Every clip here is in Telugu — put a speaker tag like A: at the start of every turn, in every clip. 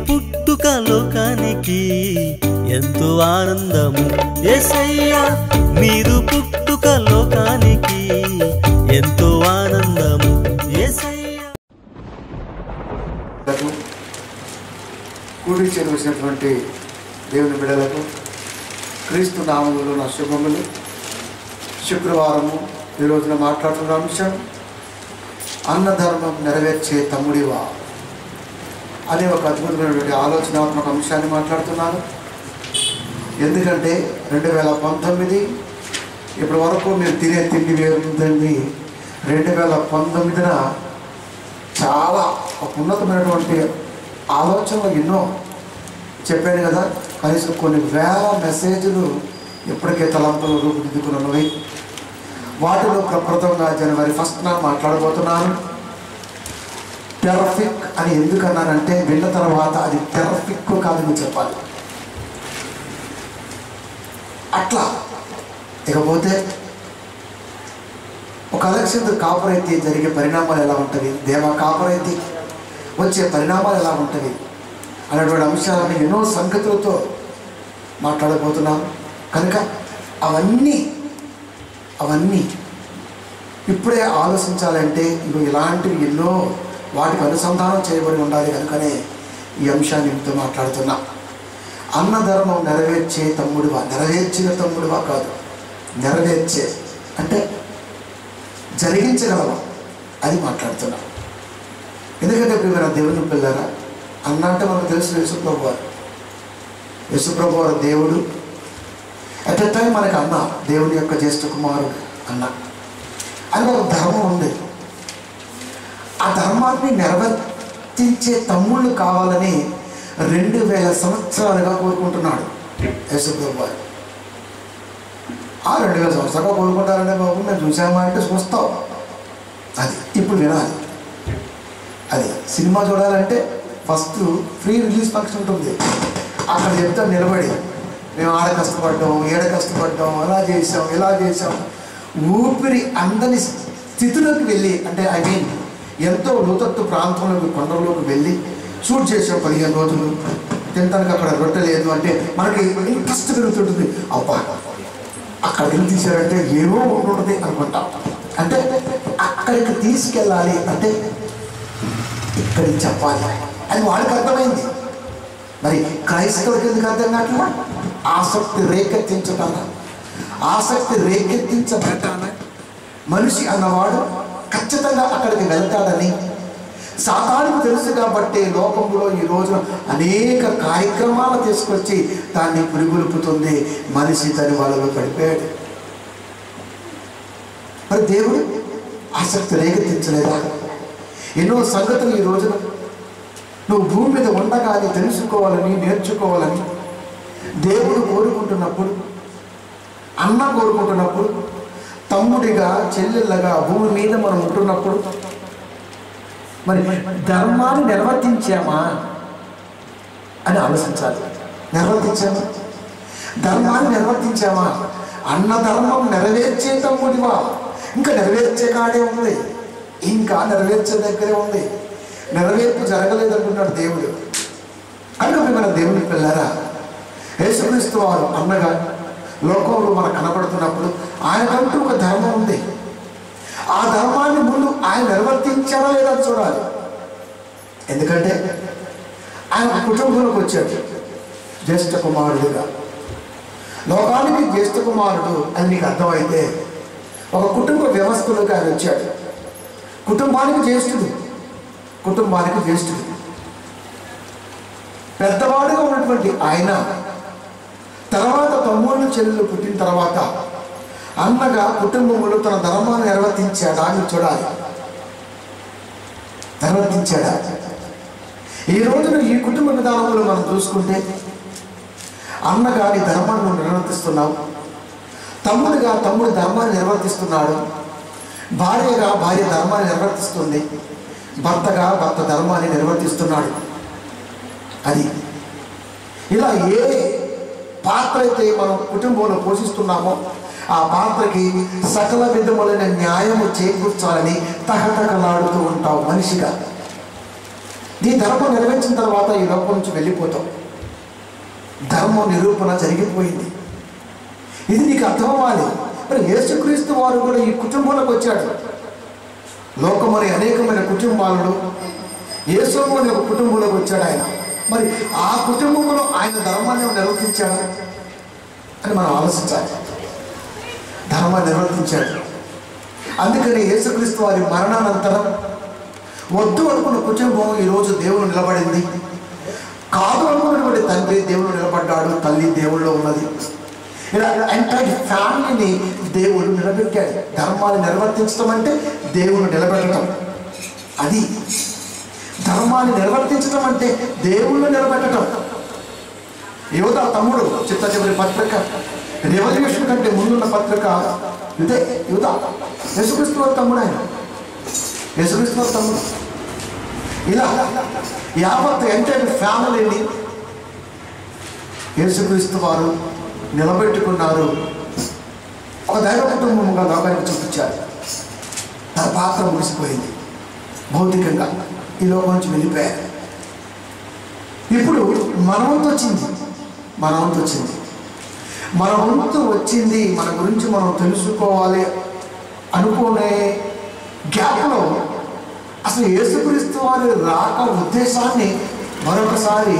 A: పుట్టుక లోకానికి ఎంతో ఆనందము ఎసయ్యా మీరు పుట్టుక లోకానికి ఎంతో ఆనందము ఎసయ్యా
B: లకు కూడి చేరువచ్చినటువంటి దేవుని బిడలకు క్రీస్తు నామములు నా శుభములు శుక్రవారము ఈ రోజున మాట్లాడుతున్న అంశం అన్నధర్మం నెరవేర్చే తమ్ముడివా అనే ఒక అద్భుతమైనటువంటి ఆలోచనాత్మక అంశాన్ని మాట్లాడుతున్నాను ఎందుకంటే రెండు వేల పంతొమ్మిది ఇప్పటి వరకు మీరు తినే తిండి వేరుందండి రెండు వేల పంతొమ్మిదిన చాలా ఒక ఉన్నతమైనటువంటి ఆలోచనలు ఎన్నో చెప్పాను కదా కనీసం కొన్ని వేల మెసేజ్లు ఇప్పటికే తలంపులు రూపుదిద్దుకున్నవి వాటిలో ప్రప్రథమంగా జనవరి ఫస్ట్న మాట్లాడబోతున్నాను టెరఫిక్ అని ఎందుకన్నానంటే విన్న తర్వాత అది టెరఫిక్ కాదని చెప్పాలి అట్లా ఇకపోతే ఒక ఎలక్షన్ కాపురైతే జరిగే పరిణామాలు ఎలా ఉంటుంది దేవ కాపురైతే వచ్చే పరిణామాలు ఎలా ఉంటుంది అనేటువంటి అంశాలను ఎన్నో సంగతులతో మాట్లాడబోతున్నాం కనుక అవన్నీ అవన్నీ ఇప్పుడే ఆలోచించాలంటే ఇవి ఇలాంటివి ఎన్నో వాటికి అనుసంధానం చేయబడి ఉండాలి కనుకనే ఈ అంశాన్ని మీతో మాట్లాడుతున్నా అన్నధర్మం నెరవేర్చే తమ్ముడివా నెరవేర్చిన తమ్ముడివా కాదు నెరవేర్చే అంటే జరిగించగలవా అది మాట్లాడుతున్నా ఎందుకంటే ఇప్పుడు మన దేవుని పిల్లరా అన్న అంటే మనకు తెలుసు యేసుప్రభు వారు యేసుప్రభు వారు దేవుడు అట్ ఎ టైం మనకు అన్న దేవుని యొక్క జ్యేష్ఠ కుమారుడు అన్న అని ఒక ధర్మం ఉంది ఆ ధర్మాన్ని నెరవేర్తించే తమ్ముళ్ళు కావాలని రెండు వేల సంవత్సరాలుగా కోరుకుంటున్నాడు యేసుప్రభు వారు ఆ రెండు వేల సంవత్సరాలుగా కోరుకుంటారంటే బాబు మేము చూసామా అంటే చూస్తాం అది ఇప్పుడు వినాలి అది సినిమా చూడాలంటే ఫస్ట్ ఫ్రీ రిలీజ్ ఫంక్షన్ ఉంటుంది అక్కడ చెప్తాం నిలబడి మేము ఆడ కష్టపడ్డాం ఏడ కష్టపడ్డాం అలా చేసాం ఇలా చేసాం ఊపిరి అందని స్థితిలోకి వెళ్ళి అంటే ఐ మీన్ ఎంతో లోతట్టు ప్రాంతంలోకి కొండలోకి వెళ్ళి షూట్ చేసాం పదిహేను రోజులు తినడానికి అక్కడ రొట్టె లేదు అంటే మనకి ఇంట్రెస్ట్ పెరుగుతుంటుంది అబ్బా అక్కడికి వెళ్ళి తీసారంటే ఏమో ఉంటుంది అనుకుంటాం అంటే అక్కడికి తీసుకెళ్ళాలి అంటే ఇక్కడికి చెప్పాలి అది వాళ్ళకి అర్థమైంది మరి క్రైస్తవుడికి ఎందుకు అర్థం కావట్లా ఆసక్తి రేకెత్తించటాన ఆసక్తి రేకెత్తించబడటాన మనిషి అన్నవాడు ఖచ్చితంగా అక్కడికి వెళ్తాడని సాతానికి తెలుసు కాబట్టి లోకంలో ఈ రోజున అనేక కార్యక్రమాలు తీసుకొచ్చి దాన్ని పురిగొల్పుతుంది మనిషి దాని వాళ్ళలో పడిపోయాడు మరి దేవుడు ఆసక్తి రేకెత్తించలేదా ఎన్నో సంగతులు ఈ రోజున నువ్వు భూమి మీద ఉండగానే తెలుసుకోవాలని నేర్చుకోవాలని దేవుడు కోరుకుంటున్నప్పుడు అన్న కోరుకుంటున్నప్పుడు తమ్ముడిగా చెల్లెళ్ళగా భూమి మీద మనం ఉంటున్నప్పుడు మరి ధర్మాన్ని నిర్వర్తించామా అని ఆలోచించాలి నిర్వర్తించామా ధర్మాన్ని నిర్వర్తించామా అన్న ధర్మం నెరవేర్చే తమ్ముడివా ఇంకా నెరవేర్చే కాడే ఉంది ఇంకా నెరవేర్చే దగ్గరే ఉంది నెరవేర్పు జరగలేదంటున్నాడు దేవుడు కనుక మన దేవుని పిల్లరా యేసుక్రీస్తు వారు అన్నగా లోకంలో మనకు కనపడుతున్నప్పుడు ఆయనకంటూ ఒక ధర్మం ఉంది ఆ ధర్మాన్ని ముందు ఆయన నిర్వర్తించారా లేదా చూడాలి ఎందుకంటే ఆయన ఒక కుటుంబంలోకి వచ్చాడు జ్యేష్ఠ కుమారుడిగా లోకానికి జ్యేష్ఠ కుమారుడు అని నీకు అర్థమైతే ఒక కుటుంబ వ్యవస్థలోకి ఆయన వచ్చాడు కుటుంబానికి జ్యేష్ఠుడు కుటుంబానికి జ్యేష్ఠుడు పెద్దవాడుగా ఉన్నటువంటి ఆయన తర్వాత తమ్ముళ్ళు చెల్లెలు పుట్టిన తర్వాత అన్నగా కుటుంబంలో తన ధర్మాన్ని నిర్వర్తించాడా అని చూడాలి నిర్వర్తించాడా ఈ రోజున ఈ కుటుంబ విధానంలో మనం చూసుకుంటే అన్నగా నీ ధర్మాన్ని నువ్వు నిర్వర్తిస్తున్నావు తమ్ముడిగా తమ్ముడి ధర్మాన్ని నిర్వర్తిస్తున్నాడు భార్యగా భార్య ధర్మాన్ని నిర్వర్తిస్తుంది భర్తగా భర్త ధర్మాన్ని నిర్వర్తిస్తున్నాడు అది ఇలా ఏ పాత్ర అయితే మనం కుటుంబంలో పోషిస్తున్నామో ఆ పాత్రకి సకల విధములైన న్యాయము చేకూర్చాలని తహతకలాడుతూ ఉంటావు మనిషిగా నీ ధర్మం నెరవేర్చిన తర్వాత ఈ లోకం నుంచి వెళ్ళిపోతావు ధర్మం నిరూపణ జరిగిపోయింది ఇది నీకు అర్థం అవ్వాలి మరి యేసుక్రీస్తు వారు కూడా ఈ కుటుంబంలోకి వచ్చాడు లోకమని అనేకమైన కుటుంబాలలో యేసోము అనే ఒక కుటుంబంలోకి వచ్చాడు ఆయన మరి ఆ కుటుంబంలో ఆయన ధర్మాన్ని నిర్వర్తించాడా అని మనం ఆలోచించాలి ధర్మాన్ని నిర్వర్తించాడు అందుకని యేసుక్రీస్తు వారి మరణానంతరం వద్దు అనుకున్న కుటుంబం ఈరోజు దేవుడు నిలబడింది కాదు అనుకున్నటువంటి తండ్రి దేవుడు నిలబడ్డాడు తల్లి దేవుళ్ళో ఉన్నది ఇలా ఎంటైర్ ఫ్యామిలీని దేవుడు నిలబెట్టాడు ధర్మాన్ని నిర్వర్తించడం అంటే దేవుడు నిలబెట్టడం అది ధర్మాన్ని నిర్వర్తించడం అంటే దేవుళ్ళు నిలబెట్టడం యువత తమ్ముడు చిత్త చివరి పత్రిక రెవల్యూషన్ కంటే ముందున్న పత్రిక ఇదే యువత యేసుక్రీస్తు వారి తమ్ముడు ఆయన యేసుక్రీస్తు వారి తమ్ముడు ఇలా యావత్ ఎంటైర్ ఫ్యామిలీని యేసుక్రీస్తు వారు నిలబెట్టుకున్నారు ఒక దైవ కుటుంబంగా లోకానికి చూపించారు తన పాత్ర ముగిసిపోయింది భౌతికంగా ఈ లోకం నుంచి వెళ్ళిపోయారు ఇప్పుడు మన వంతు వచ్చింది మన వంతు వచ్చింది మన వంతు వచ్చింది మన గురించి మనం తెలుసుకోవాలి అనుకునే గ్యాప్లో అసలు యేసుక్రీస్తు వారి రాక ఉద్దేశాన్ని మరొకసారి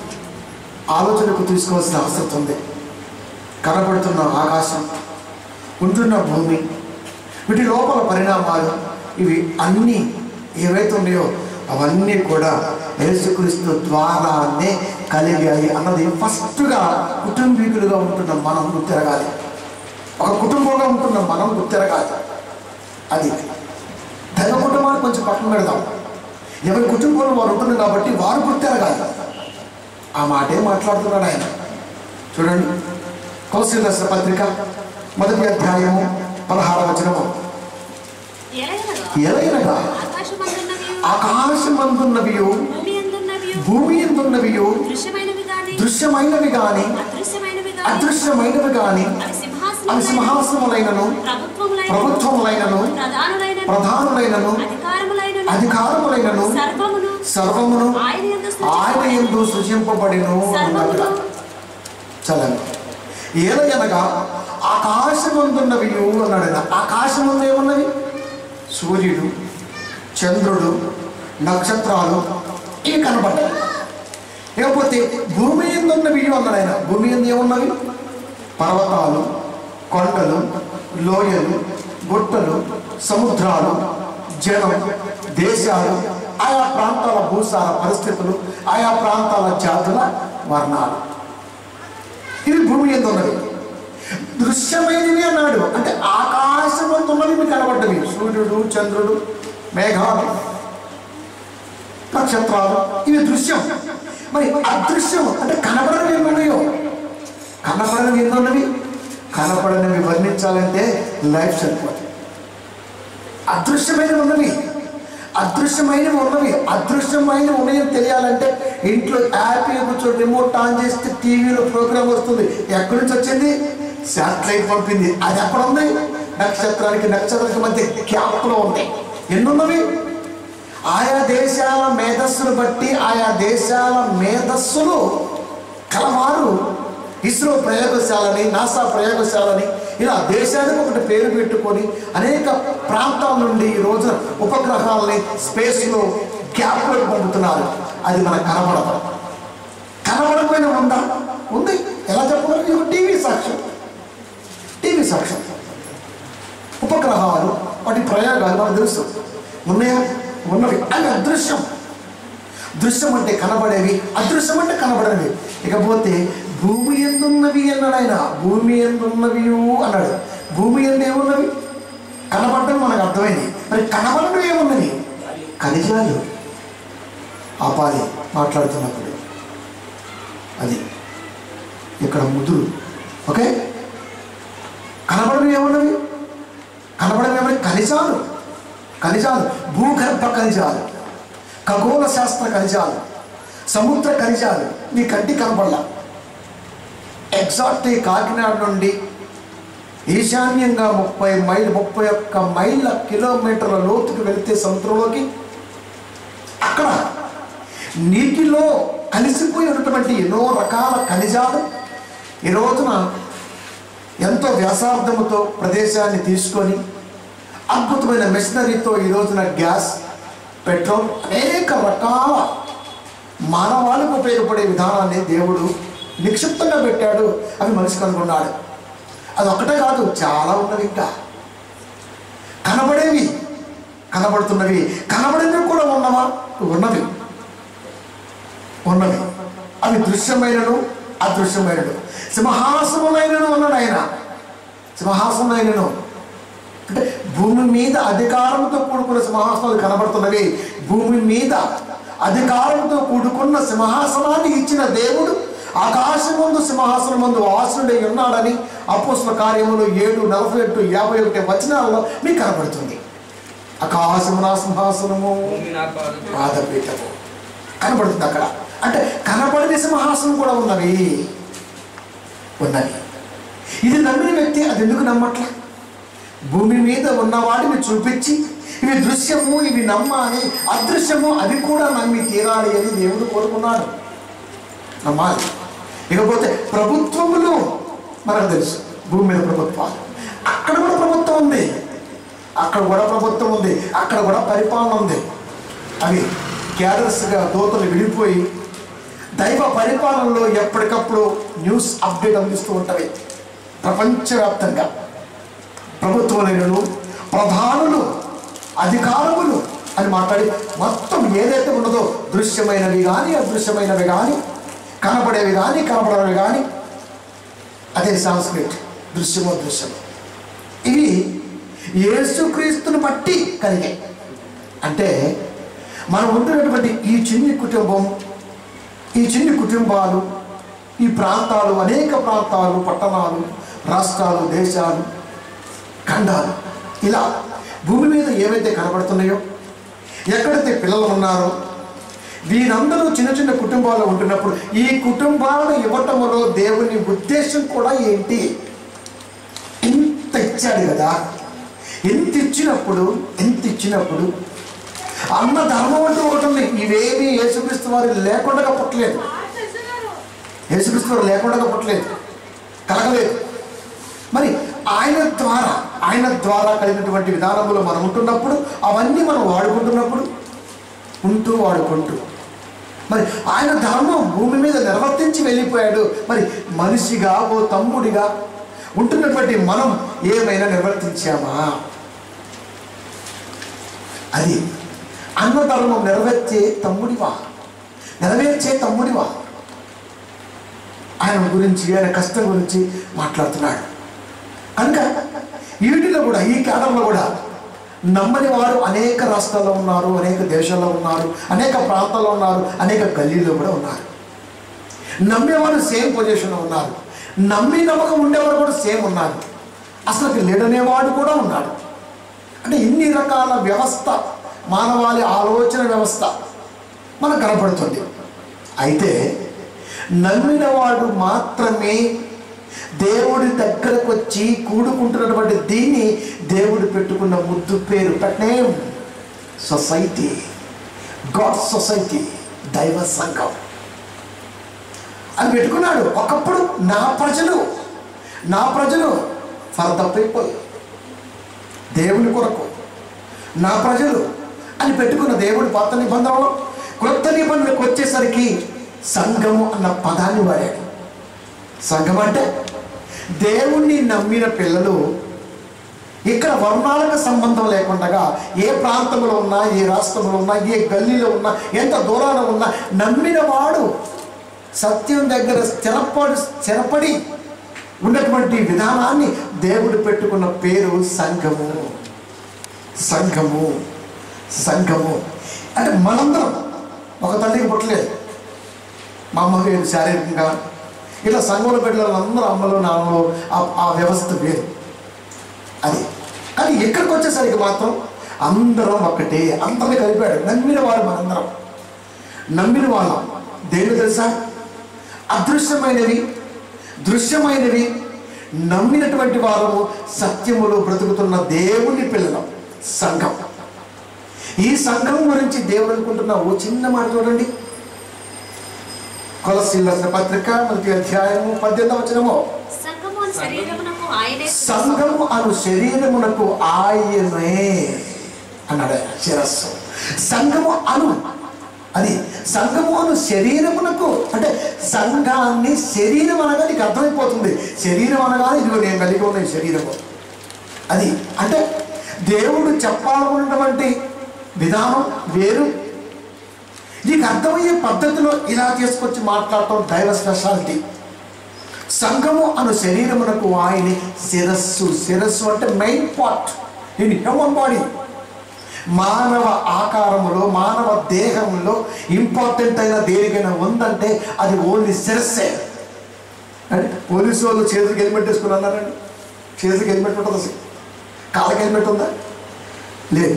B: ఆలోచనకు తీసుకోవాల్సిన అవసరం ఉంది కనబడుతున్న ఆకాశం ఉంటున్న భూమి వీటి లోపల పరిణామాలు ఇవి అన్నీ ఏవైతే ఉన్నాయో అవన్నీ కూడా యేసుక్రీస్తు ద్వారానే కలిగాయి అన్నది ఫస్ట్గా కుటుంబీకులుగా ఉంటున్న మనం గుర్తిరగాలి ఒక కుటుంబంగా ఉంటున్న మనం గుర్తిరగాలి అది దైవ కుటుంబాన్ని కొంచెం పక్కన పెడదాం ఎవరి కుటుంబంలో వారు ఉంటున్నారు కాబట్టి వారు గుర్తిరగాలి ఆ మాటే మాట్లాడుతున్నాడు ఆయన చూడండి కౌశల దశ పత్రిక మొదటి అధ్యాయము పదహార వచనము
C: ఎలయనగా
B: ఎలయనగా
C: ఆకాశమందున్నవియు,
B: ఆకాశమందున్నవియు
C: భూమి అందున్నవియు,
B: భూమి ఎందున్నవియు
C: దృశ్యమైనవి గాని
B: దృశ్యమైనవి గాని
C: అదృశ్యమైనవి గాని
B: అదృశ్యమైనవి గాని
C: అవి
B: అవి
C: సింహాసనములైన
B: సింహాసనములైనను
C: ప్రభుత్వములైన
B: ప్రభుత్వములైనను
C: ప్రధానులైన
B: ప్రధానులైనను
C: అధికారములైన
B: అధికారములైనను
C: సర్వమును
B: సర్వమును
C: ఆయన యందు
B: ఆయన ఎందు సృజింపబడిను అన్నట్టుగా
C: సర్వమును
B: చలండి ఏలయనగా ఆకాశమందున్నవి అన్నాడు ఆయన ఆకాశమందు ఏమున్నవి సూర్యుడు చంద్రుడు నక్షత్రాలు ఇవి కనబడ్డాయి లేకపోతే భూమి ఎందున్నవి అన్నాడు ఆయన భూమి ఎందు ఏమున్నవి పర్వతాలు కొండలు లోయలు గుట్టలు సముద్రాలు జనం దేశాలు ఆయా ప్రాంతాల భూసార పరిస్థితులు ఆయా ప్రాంతాల జాతుల వర్ణాలు ఇవి భూమి ఎందు ఉన్నవి దృశ్యమైనవి అన్నాడు అంటే ఆకాశమందు ఉన్నవి మీకు కనబడ్డవి సూర్యుడు చంద్రుడు మేఘాలు నక్షత్రాలు ఇవి దృశ్యం మరి అదృశ్యం అంటే కనబడనివి ఏమున్నాయో కనపడనివి ఎన్నున్నవి కనపడనివి వర్ణించాలంటే లైఫ్ సరిపోతుంది అదృశ్యమైనవి ఉన్నవి అదృశ్యమైనవి ఉన్నవి అదృశ్యమైనవి ఉన్నాయని తెలియాలంటే ఇంట్లో హ్యాపీగా కూర్చొని రిమోట్ ఆన్ చేస్తే టీవీలో ప్రోగ్రామ్ వస్తుంది ఎక్కడి నుంచి వచ్చింది శాటిలైట్ పంపింది అది ఎక్కడ ఉంది నక్షత్రానికి నక్షత్రానికి మధ్య గ్యాప్లో ఉంది ఎన్నున్నవి ఆయా దేశాల మేధస్సును బట్టి ఆయా దేశాల మేధస్సులు కలవారు ఇస్రో ప్రయోగశాలని నాసా ప్రయోగశాలని ఇలా దేశానికి ఒకటి పేరు పెట్టుకొని అనేక ప్రాంతాల నుండి ఈ రోజున ఉపగ్రహాలని స్పేస్లో గ్యాప్లోకి పంపుతున్నారు అది మనకు కనబడదు కనబడకపోయినా ఉందా ఉంది ఎలా చెప్పగలం ఇది టీవీ సాక్ష్యం టీవీ సాక్ష్యం ఉపగ్రహాలు వాటి ప్రయోగాలు మనకు తెలుసు ఉన్నాయా ఉన్నవి అవి అదృశ్యం దృశ్యం అంటే కనబడేవి అదృశ్యం అంటే కనబడేవి ఇకపోతే భూమి ఎందున్నవి అన్నాడు ఆయన భూమి ఎందున్నవి అన్నాడు భూమి ఎందు ఏమున్నవి కనబడటం మనకు అర్థమైంది మరి కనబడడం ఏమున్నవి ఖనిజాలు ఆపాలి మాట్లాడుతున్నప్పుడు అది ఇక్కడ ముదురు ఓకే కనబడడం ఏమున్నవి కనబడడం ఏమని ఖనిజాలు ఖనిజాలు భూగర్భ ఖనిజాలు ఖగోళ శాస్త్ర ఖనిజాలు సముద్ర ఖనిజాలు నీ కంటి కనపడలా ఎగ్జాక్ట్ ఈ కాకినాడ నుండి ఈశాన్యంగా ముప్పై మైల్ ముప్పై ఒక్క మైళ్ళ కిలోమీటర్ల లోతుకి వెళితే సముద్రంలోకి అక్కడ నీటిలో కలిసిపోయి ఉన్నటువంటి ఎన్నో రకాల ఖనిజాలు ఈ రోజున ఎంతో వ్యాసార్థముతో ప్రదేశాన్ని తీసుకొని అద్భుతమైన మెషినరీతో ఈ రోజున గ్యాస్ పెట్రోల్ అనేక రకాల మానవాళికి ఉపయోగపడే విధానాన్ని దేవుడు నిక్షిప్తంగా పెట్టాడు అని మనిషి కనుగొన్నాడు అది ఒకటే కాదు చాలా ఉన్నవి ఇంకా కనబడేవి కనబడుతున్నవి కనబడేవి కూడా ఉన్నవా ఉన్నవి ఉన్నవి అవి దృశ్యమైనను అదృశ్యమైనను సింహాసనమైనను అన్నాడు ఆయన సింహాసనమైనను అంటే భూమి మీద అధికారంతో కూడుకున్న సింహాసనాలు కనబడుతున్నవి భూమి మీద అధికారంతో కూడుకున్న సింహాసనాన్ని ఇచ్చిన దేవుడు ఆకాశమందు సింహాసనం ముందు వాసుడై ఉన్నాడని అపోస్తుల కార్యములు ఏడు నలభై ఎట్టు యాభై ఒకటి వచనాల్లో మీకు కనబడుతుంది ఆకాశము నా సింహాసనము
D: భూమి నా పాదం
B: పాదపీఠము కనబడుతుంది అక్కడ అంటే కనబడని సింహాసనం కూడా ఉన్నవి ఉన్నవి ఇది నమ్మిన వ్యక్తి అది ఎందుకు నమ్మట్లా భూమి మీద ఉన్న వాటిని చూపించి ఇవి దృశ్యము ఇవి నమ్మాలి అదృశ్యము అవి కూడా నమ్మి తీరాలి అని దేవుడు కోరుకున్నాడు నమ్మాలి ఇకపోతే ప్రభుత్వములు మనకు తెలుసు భూమి మీద ప్రభుత్వాలు అక్కడ కూడా ప్రభుత్వం ఉంది అక్కడ కూడా ప్రభుత్వం ఉంది అక్కడ కూడా పరిపాలన ఉంది అవి క్యాడర్స్గా దోతలు విడిపోయి దైవ పరిపాలనలో ఎప్పటికప్పుడు న్యూస్ అప్డేట్ అందిస్తూ ఉంటవి ప్రపంచవ్యాప్తంగా ప్రభుత్వములైనను ప్రధానులు అధికారములు అని మాట్లాడి మొత్తం ఏదైతే ఉన్నదో దృశ్యమైనవి కానీ అదృశ్యమైనవి కానీ కనబడేవి కానీ కనబడేవి కానీ అదే సాంస్క్రిట్ దృశ్యమో దృశ్యము ఇవి యేసుక్రీస్తుని బట్టి కలిగాయి అంటే మనం ఉంటున్నటువంటి ఈ చిన్ని కుటుంబం ఈ చిన్ని కుటుంబాలు ఈ ప్రాంతాలు అనేక ప్రాంతాలు పట్టణాలు రాష్ట్రాలు దేశాలు ఖండాలు ఇలా భూమి మీద ఏవైతే కనబడుతున్నాయో ఎక్కడైతే పిల్లలు ఉన్నారో వీరందరూ చిన్న చిన్న కుటుంబాలు ఉంటున్నప్పుడు ఈ కుటుంబాలను ఇవ్వటంలో దేవుని ఉద్దేశం కూడా ఏంటి ఇంత ఇచ్చాడు కదా ఎంత ఇచ్చినప్పుడు ఎంత ఇచ్చినప్పుడు అన్న ధర్మం అంటూ ఒకటి ఉంది ఇవేమీ యేసుక్రీస్తు వారి లేకుండా పుట్టలేదు యేసుక్రీస్తు వారు లేకుండా పుట్టలేదు కలగలేదు మరి ఆయన ద్వారా ఆయన ద్వారా కలిగినటువంటి విధానములు మనం ఉంటున్నప్పుడు అవన్నీ మనం వాడుకుంటున్నప్పుడు ఉంటూ వాడుకుంటూ మరి ఆయన ధర్మం భూమి మీద నిర్వర్తించి వెళ్ళిపోయాడు మరి మనిషిగా ఓ తమ్ముడిగా ఉంటున్నటువంటి మనం ఏమైనా నిర్వర్తించామా అది అన్న ధర్మం నెరవేర్చే తమ్ముడివా నెరవేర్చే తమ్ముడివా ఆయన గురించి ఆయన కష్టం గురించి మాట్లాడుతున్నాడు కనుక వీటిలో కూడా ఈ కాలంలో కూడా నమ్మని వారు అనేక రాష్ట్రాల్లో ఉన్నారు అనేక దేశాల్లో ఉన్నారు అనేక ప్రాంతాల్లో ఉన్నారు అనేక గల్లీల్లో కూడా ఉన్నారు నమ్మేవారు సేమ్ పొజిషన్లో ఉన్నారు నమ్మి నమ్మకం ఉండేవారు కూడా సేమ్ ఉన్నారు అసలు లేడనేవాడు కూడా ఉన్నాడు అంటే ఇన్ని రకాల వ్యవస్థ మానవాళి ఆలోచన వ్యవస్థ మనకు కనపడుతుంది అయితే నమ్మినవాడు మాత్రమే దేవుడి దగ్గరకు వచ్చి కూడుకుంటున్నటువంటి దీన్ని దేవుడు పెట్టుకున్న ముద్దు పేరు పెట్టనేం సొసైటీ గాడ్ సొసైటీ దైవ సంఘం అని పెట్టుకున్నాడు ఒకప్పుడు నా ప్రజలు నా ప్రజలు ఫర్ ద పీపుల్ దేవుని కొరకు నా ప్రజలు అని పెట్టుకున్న దేవుడి పాత నిబంధనలో కొత్త నిబంధనకు వచ్చేసరికి సంఘము అన్న పదాన్ని వాడాడు సంఘం అంటే దేవుణ్ణి నమ్మిన పిల్లలు ఇక్కడ వర్ణాలకు సంబంధం లేకుండా ఏ ప్రాంతంలో ఉన్నా ఏ రాష్ట్రంలో ఉన్నా ఏ గల్లీలో ఉన్నా ఎంత దూరాన ఉన్నా నమ్మిన వాడు సత్యం దగ్గర స్థిరపడి స్థిరపడి ఉన్నటువంటి విధానాన్ని దేవుడు పెట్టుకున్న పేరు సంఘము సంఘము సంఘము అంటే మనందరం ఒక తల్లికి పుట్టలేదు మా అమ్మ వేరు శారీరకంగా ఇలా సంఘంలో పెట్టిన అందరూ అమ్మలు నాన్నలు ఆ- ఆ వ్యవస్థ వేరు అది కానీ ఇక్కడికి వచ్చేసరికి మాత్రం అందరం ఒకటే అందరిని కలిపాడు నమ్మిన వారు మనందరం నమ్మిన వాళ్ళం దేని తెలుసా అదృశ్యమైనవి దృశ్యమైనవి నమ్మినటువంటి వారు సత్యములో బ్రతుకుతున్న దేవుని పిల్లలం సంఘం ఈ సంఘం గురించి దేవుడు అనుకుంటున్న ఓ చిన్న మాట చూడండి కొలసీలు రాసిన పత్రిక మొదటి అధ్యాయము పద్దెనిమిది వచనము
C: సంఘము అని శరీరమునకు ఆయనే
B: సంఘము అను శరీరమునకు ఆయనే అన్నాడు ఆయన, శిరస్సు సంఘము అను అది సంఘము అను శరీరమునకు అంటే సంఘాన్ని శరీరం అనగా నీకు అర్థమైపోతుంది శరీరం అనగానే ఇదిగో నేను కలిగి ఉన్న ఈ శరీరము అది అంటే దేవుడు చెప్పాలనుకున్నటువంటి విధానం వేరు నీకు అర్థమయ్యే పద్ధతిలో ఇలా తీసుకొచ్చి మాట్లాడటం దైవ స్పెషాలిటీ సంఘము అను శరీరమునకు ఆయనే శిరస్సు శిరస్సు అంటే main part in human body మానవ ఆకారములో మానవ దేహంలో ఇంపార్టెంట్ అయిన దేనికైనా ఉందంటే అది ఓన్లీ శిరస్సే అంటే పోలీసు వాళ్ళు చేతులకు హెల్మెట్ వేసుకుని అన్నారండి చేతులకు హెల్మెట్ ఉంటుంది అసలు కాళ్ళకి హెల్మెట్ ఉందా లేదు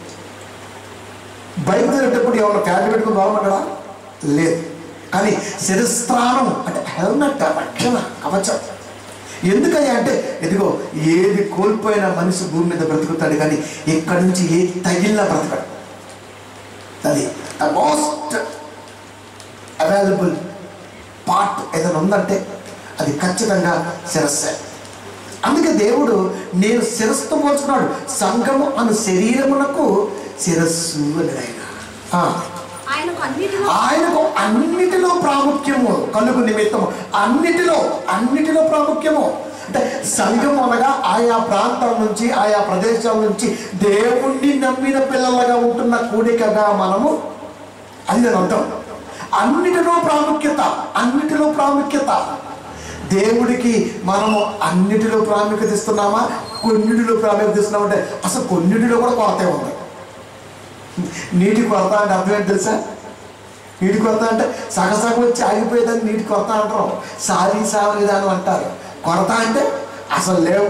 B: బైక్ తిరిగేటప్పుడు ఏమన్నా ప్యాంట్ పెట్టుకుని బాగున్నాడా లేదు కానీ శిరస్త్రాణం అంటే హెల్మెట్ రక్షణ కవచం ఎందుకని అంటే ఇదిగో ఏది కోల్పోయిన మనిషి భూమి మీద బ్రతుకుతాడు కానీ ఇక్కడి నుంచి ఏది తగిలినా బ్రతకడు అది ద మోస్ట్ అవైలబుల్ పార్ట్ ఏదైనా ఉందంటే అది ఖచ్చితంగా శిరస్సే అందుకే దేవుడు నేను శిరస్సుతో పోల్చుకున్నాడు సంఘము అను శరీరమునకు శిరస్సు అని ఆయన ఆ.
C: ఆయనకు అన్నిటిలో
B: ఆయనకు అన్నిటిలో ప్రాముఖ్యము కలుగు నిమిత్తము అన్నిటిలో అన్నిటిలో ప్రాముఖ్యము అంటే సంఘం అనగా ఆయా ప్రాంతాల నుంచి ఆయా ప్రదేశాల నుంచి దేవుణ్ణి నమ్మిన పిల్లలుగా ఉంటున్న కూడికగా మనము అది నేను అర్థం అన్నిటిలో ప్రాముఖ్యత అన్నిటిలో ప్రాముఖ్యత దేవుడికి మనము అన్నిటిలో ప్రాముఖ్యత ఇస్తున్నామా కొన్నిటిలో ప్రాముఖ్యత ఇస్తున్నామా అంటే అసలు కొన్నిటిలో కూడా కొరతే ఉంది నీటి కొరత అంటే అర్థం ఏంటి తెలుసా నీటి కొరత అంటే సగసగం వచ్చి ఆగిపోయేదాన్ని నీటి కొరత అంటారు సారీ సాగు విధానం అంటారు కొరత అంటే అసలు లేవు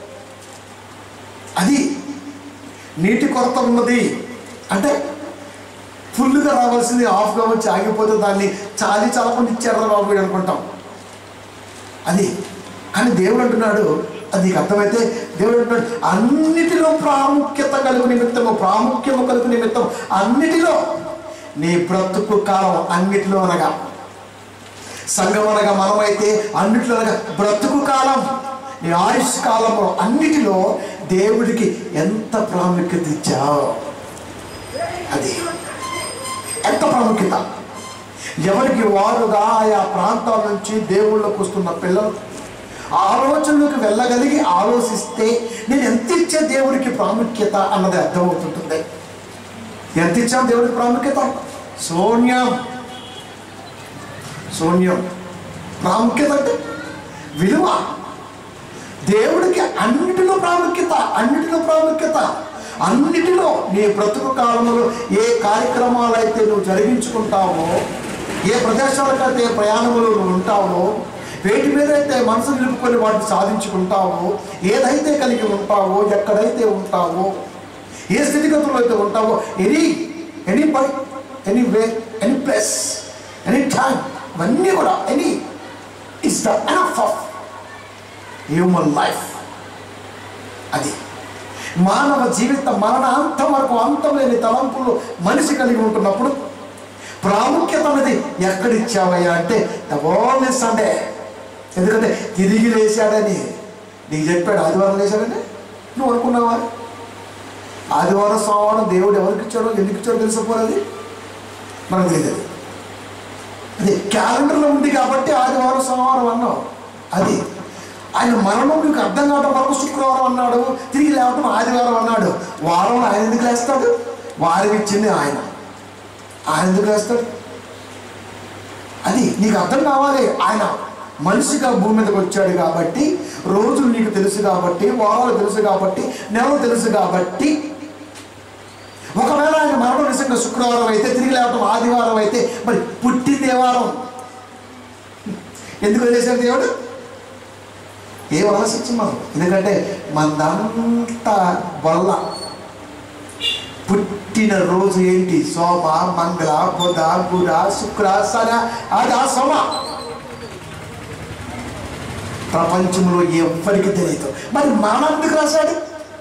B: అది నీటి కొరత ఉన్నది అంటే ఫుల్గా రావాల్సింది హాఫ్గా వచ్చి ఆగిపోతే దాన్ని చాలి చాలకుండా ఇచ్చారు బాబు వీడు అనుకుంటాం అది కానీ దేవుడు అంటున్నాడు అది నీకు అర్థమైతే దేవుడు అంటున్నాడు అన్నిటిలో ప్రాముఖ్యత కలుగు నిమిత్తము ప్రాముఖ్యము కలుగు నిమిత్తం అన్నిటిలో నీ బ్రతుకు కాలం అన్నిటిలో అనగా సంఘం అనగా మనమైతే అన్నిటిలో అనగా బ్రతుకు కాలం నీ ఆయుష్ కాలంలో అన్నిటిలో దేవుడికి ఎంత ప్రాముఖ్యత ఇచ్చావు అది ఎంత ప్రాముఖ్యత ఎవరికి వారుగా ఆయా ప్రాంతాల నుంచి దేవుళ్ళకు వస్తున్న పిల్లలు ఆలోచనలకు వెళ్ళగలిగి ఆలోచిస్తే నేను ఎంత ఇచ్చే దేవుడికి ప్రాముఖ్యత అన్నది అర్థమవుతుంటుంది ఎంత ఇచ్చాం దేవుడికి ప్రాముఖ్యత శూన్యం శూన్యం ప్రాముఖ్యత అంటే విలువ దేవుడికి అన్నిటిలో ప్రాముఖ్యత అన్నిటిలో ప్రాముఖ్యత అన్నిటిలో నీ బ్రతుకు కాలంలో ఏ కార్యక్రమాలు అయితే నువ్వు జరిగించుకుంటావో ఏ ప్రదేశాలకైతే ప్రయాణంలో నువ్వు ఉంటావో వేటి మీద అయితే మనసు నిలుపుకొని వాటిని సాధించుకుంటావో ఏదైతే కలిగి ఉంటావో ఎక్కడైతే ఉంటావో ఏ స్థితిగతుల్లో అయితే ఉంటావో any any by any way any place any time ఇవన్నీ కూడా any is the enough of human life అది మానవ జీవిత మరణ అంతం వరకు అంతం లేని తలంపులు మనిషి కలిగి ఉంటున్నప్పుడు ప్రాముఖ్యత అనేది ఎక్కడిచ్చావయ్యా అంటే ద ఓన్లీ సండే ఎందుకంటే తిరిగి లేచాడని నీకు చెప్పాడు ఆదివారం లేచాడని నువ్వు అనుకున్నావా ఆదివారం సోమవారం దేవుడు ఎవరికి ఇచ్చాడో ఎందుకు ఇచ్చాడో తెలిసిపోలేదు మనకు తెలియదు అది క్యాలెండర్లో ఉంది కాబట్టి ఆదివారం సోమవారం అన్నావు అది ఆయన మరణం నీకు అర్థం కావడం వరకు శుక్రవారం అన్నాడు తిరిగి లేవటం ఆదివారం అన్నాడు వారంలో ఆయన ఎందుకు లేస్తాడు వారికి ఇచ్చింది ఆయన ఆయన ఎందుకు లేస్తాడు అది నీకు అర్థం కావాలి ఆయన మనిషిగా భూమి మీదకి వచ్చాడు కాబట్టి రోజులు నీకు తెలుసు కాబట్టి వారాలు తెలుసు కాబట్టి నెలలు తెలుసు కాబట్టి ఒకవేళ ఆయన మరణం నిజంగా శుక్రవారం అయితే తిరిగి లేవటం ఆదివారం అయితే మరి పుట్టింది ఏ వారం ఎందుకు వదిలేశాడు దేవుడు ఏం ఆలోచించం మనం ఎందుకంటే మనదంతా వల్ల పుట్టిన రోజు ఏంటి సోమ మంగళ బుధ గుర శుక్ర సన అది ఆ సోమ ప్రపంచంలో ఎవ్వరికి తెలియదు మరి మనం ఎందుకు రాశాడు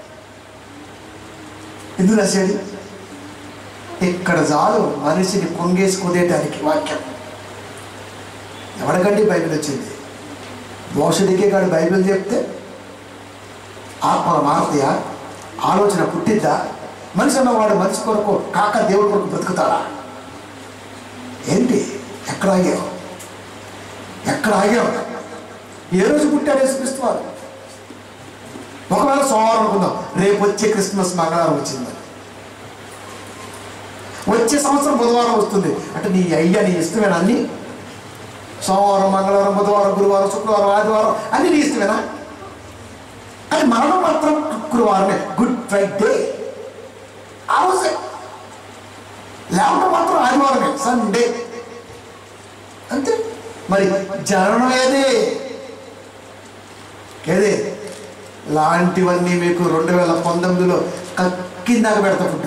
B: ఎందుకు రాశాడు ఇక్కడ చాలు మనిషిని కొంగేసి కుదేయటానికి వాక్యం ఎవరికండి బైబిల్ వచ్చింది మోసడికే కాడు బైబిల్ చెప్తే ఆత్మల మారతయా ఆలోచన పుట్టిద్దా మనిషి అన్నవాడు మనిషి కొరకు కాక దేవుడి కొరకు బ్రతుకుతాడా ఏంటి ఎక్కడ ఆగావు ఎక్కడ ఆగావు ఏ రోజు పుట్టాడు యేసుక్రీస్తు వారు ఒకవేళ సోమవారం అనుకుందాం రేపు వచ్చే క్రిస్మస్ మంగళవారం వచ్చిందని వచ్చే సంవత్సరం బుధవారం వస్తుంది అంటే నీ అయ్యా నీ ఇష్టమేనా అన్ని సోమవారం మంగళవారం బుధవారం గురువారం శుక్రవారం ఆదివారం అన్ని నీ ఇష్టమేనా కానీ మరణం మాత్రం శుక్రవారమే గుడ్ ఫ్రైడే ఆ రోజే లేవడం మాత్రం ఆదివారమే సండే అంతే మరి జననం ఏదే ఏదే లాంటివన్నీ మీకు రెండు వేల పంతొమ్మిదిలో కక్కిందాక పెడతా ఫుడ్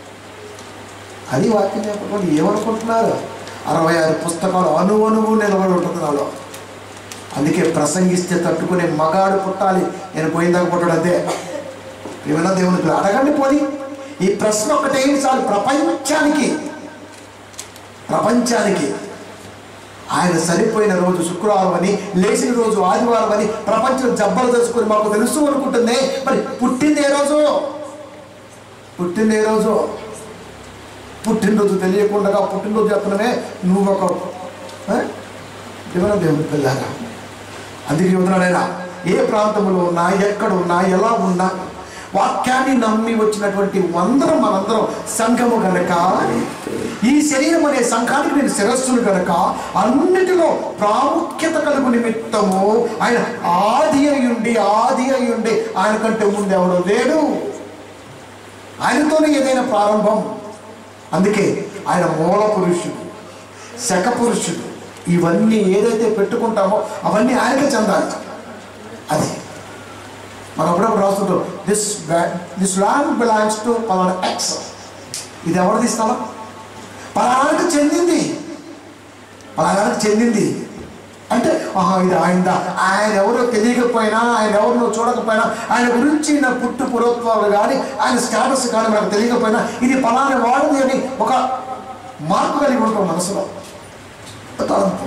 B: అది వాక్యం చెప్పకుండా ఏమనుకుంటున్నారు అరవై ఆరు పుస్తకాలు అణు అణువు నిలబడి ఉంటుంది నాలో అందుకే ప్రసంగిస్తే తట్టుకునే మగాడు పుట్టాలి నేను పోయిందాక పుట్టడం అంతే ఏమైనా దేవునికి అడగండి పోని ఈ ప్రశ్న ఒకటే చాలు ప్రపంచానికి ప్రపంచానికి ఆయన సరిపోయిన రోజు శుక్రవారం అని లేచిన రోజు ఆదివారం అని ప్రపంచం జబ్బలు తెలుసుకుని మాకు తెలుసు అనుకుంటుంది మరి పుట్టింది ఏ రోజు పుట్టింది ఏ రోజు పుట్టినరోజు తెలియకుండా పుట్టినరోజు చెప్తున్నామే నువ్వు ఒక ఆ? ఏమైనా దేవుని పిల్లారా అందుకే చెబుతున్నాడైనా ఏ ప్రాంతంలో ఉన్నా ఎక్కడ ఉన్నా ఎలా ఉన్నా వాక్యాన్ని నమ్మి వచ్చినటువంటి అందరం మనందరం సంఘము గనక ఈ శరీరం అనే సంఘానికి నేను శిరస్సును గనక అన్నిటిలో ప్రాముఖ్యత కలుగు నిమిత్తము ఆయన ఆది అయ్యుండి ఆది అయ్యుండి ఆయన కంటే ముందు ఎవడో లేడు ఆయనతోనే ఏదైనా ప్రారంభం అందుకే ఆయన మూల పురుషుడు శక పురుషుడు ఇవన్నీ ఏదైతే పెట్టుకుంటామో అవన్నీ ఆయనకే చెందాలి అది మనం అప్పుడప్పుడు రాస్తుంటాం this this land belongs to పలానా ఎక్స్ ఇది ఎవరిది స్థలం పలానానికి చెందింది పలానానికి చెందింది అంటే ఆహా ఇది ఆయనదా ఆయన ఎవరో తెలియకపోయినా ఆయన ఎవరినో చూడకపోయినా ఆయన గురించి నా పుట్టు పురోత్వాలు కానీ ఆయన స్టేటస్ కానీ మనకు తెలియకపోయినా ఇది పలానా వాడిది అని ఒక మార్పు కలిగి ఉంటాం మనసులో ఒక తలంపు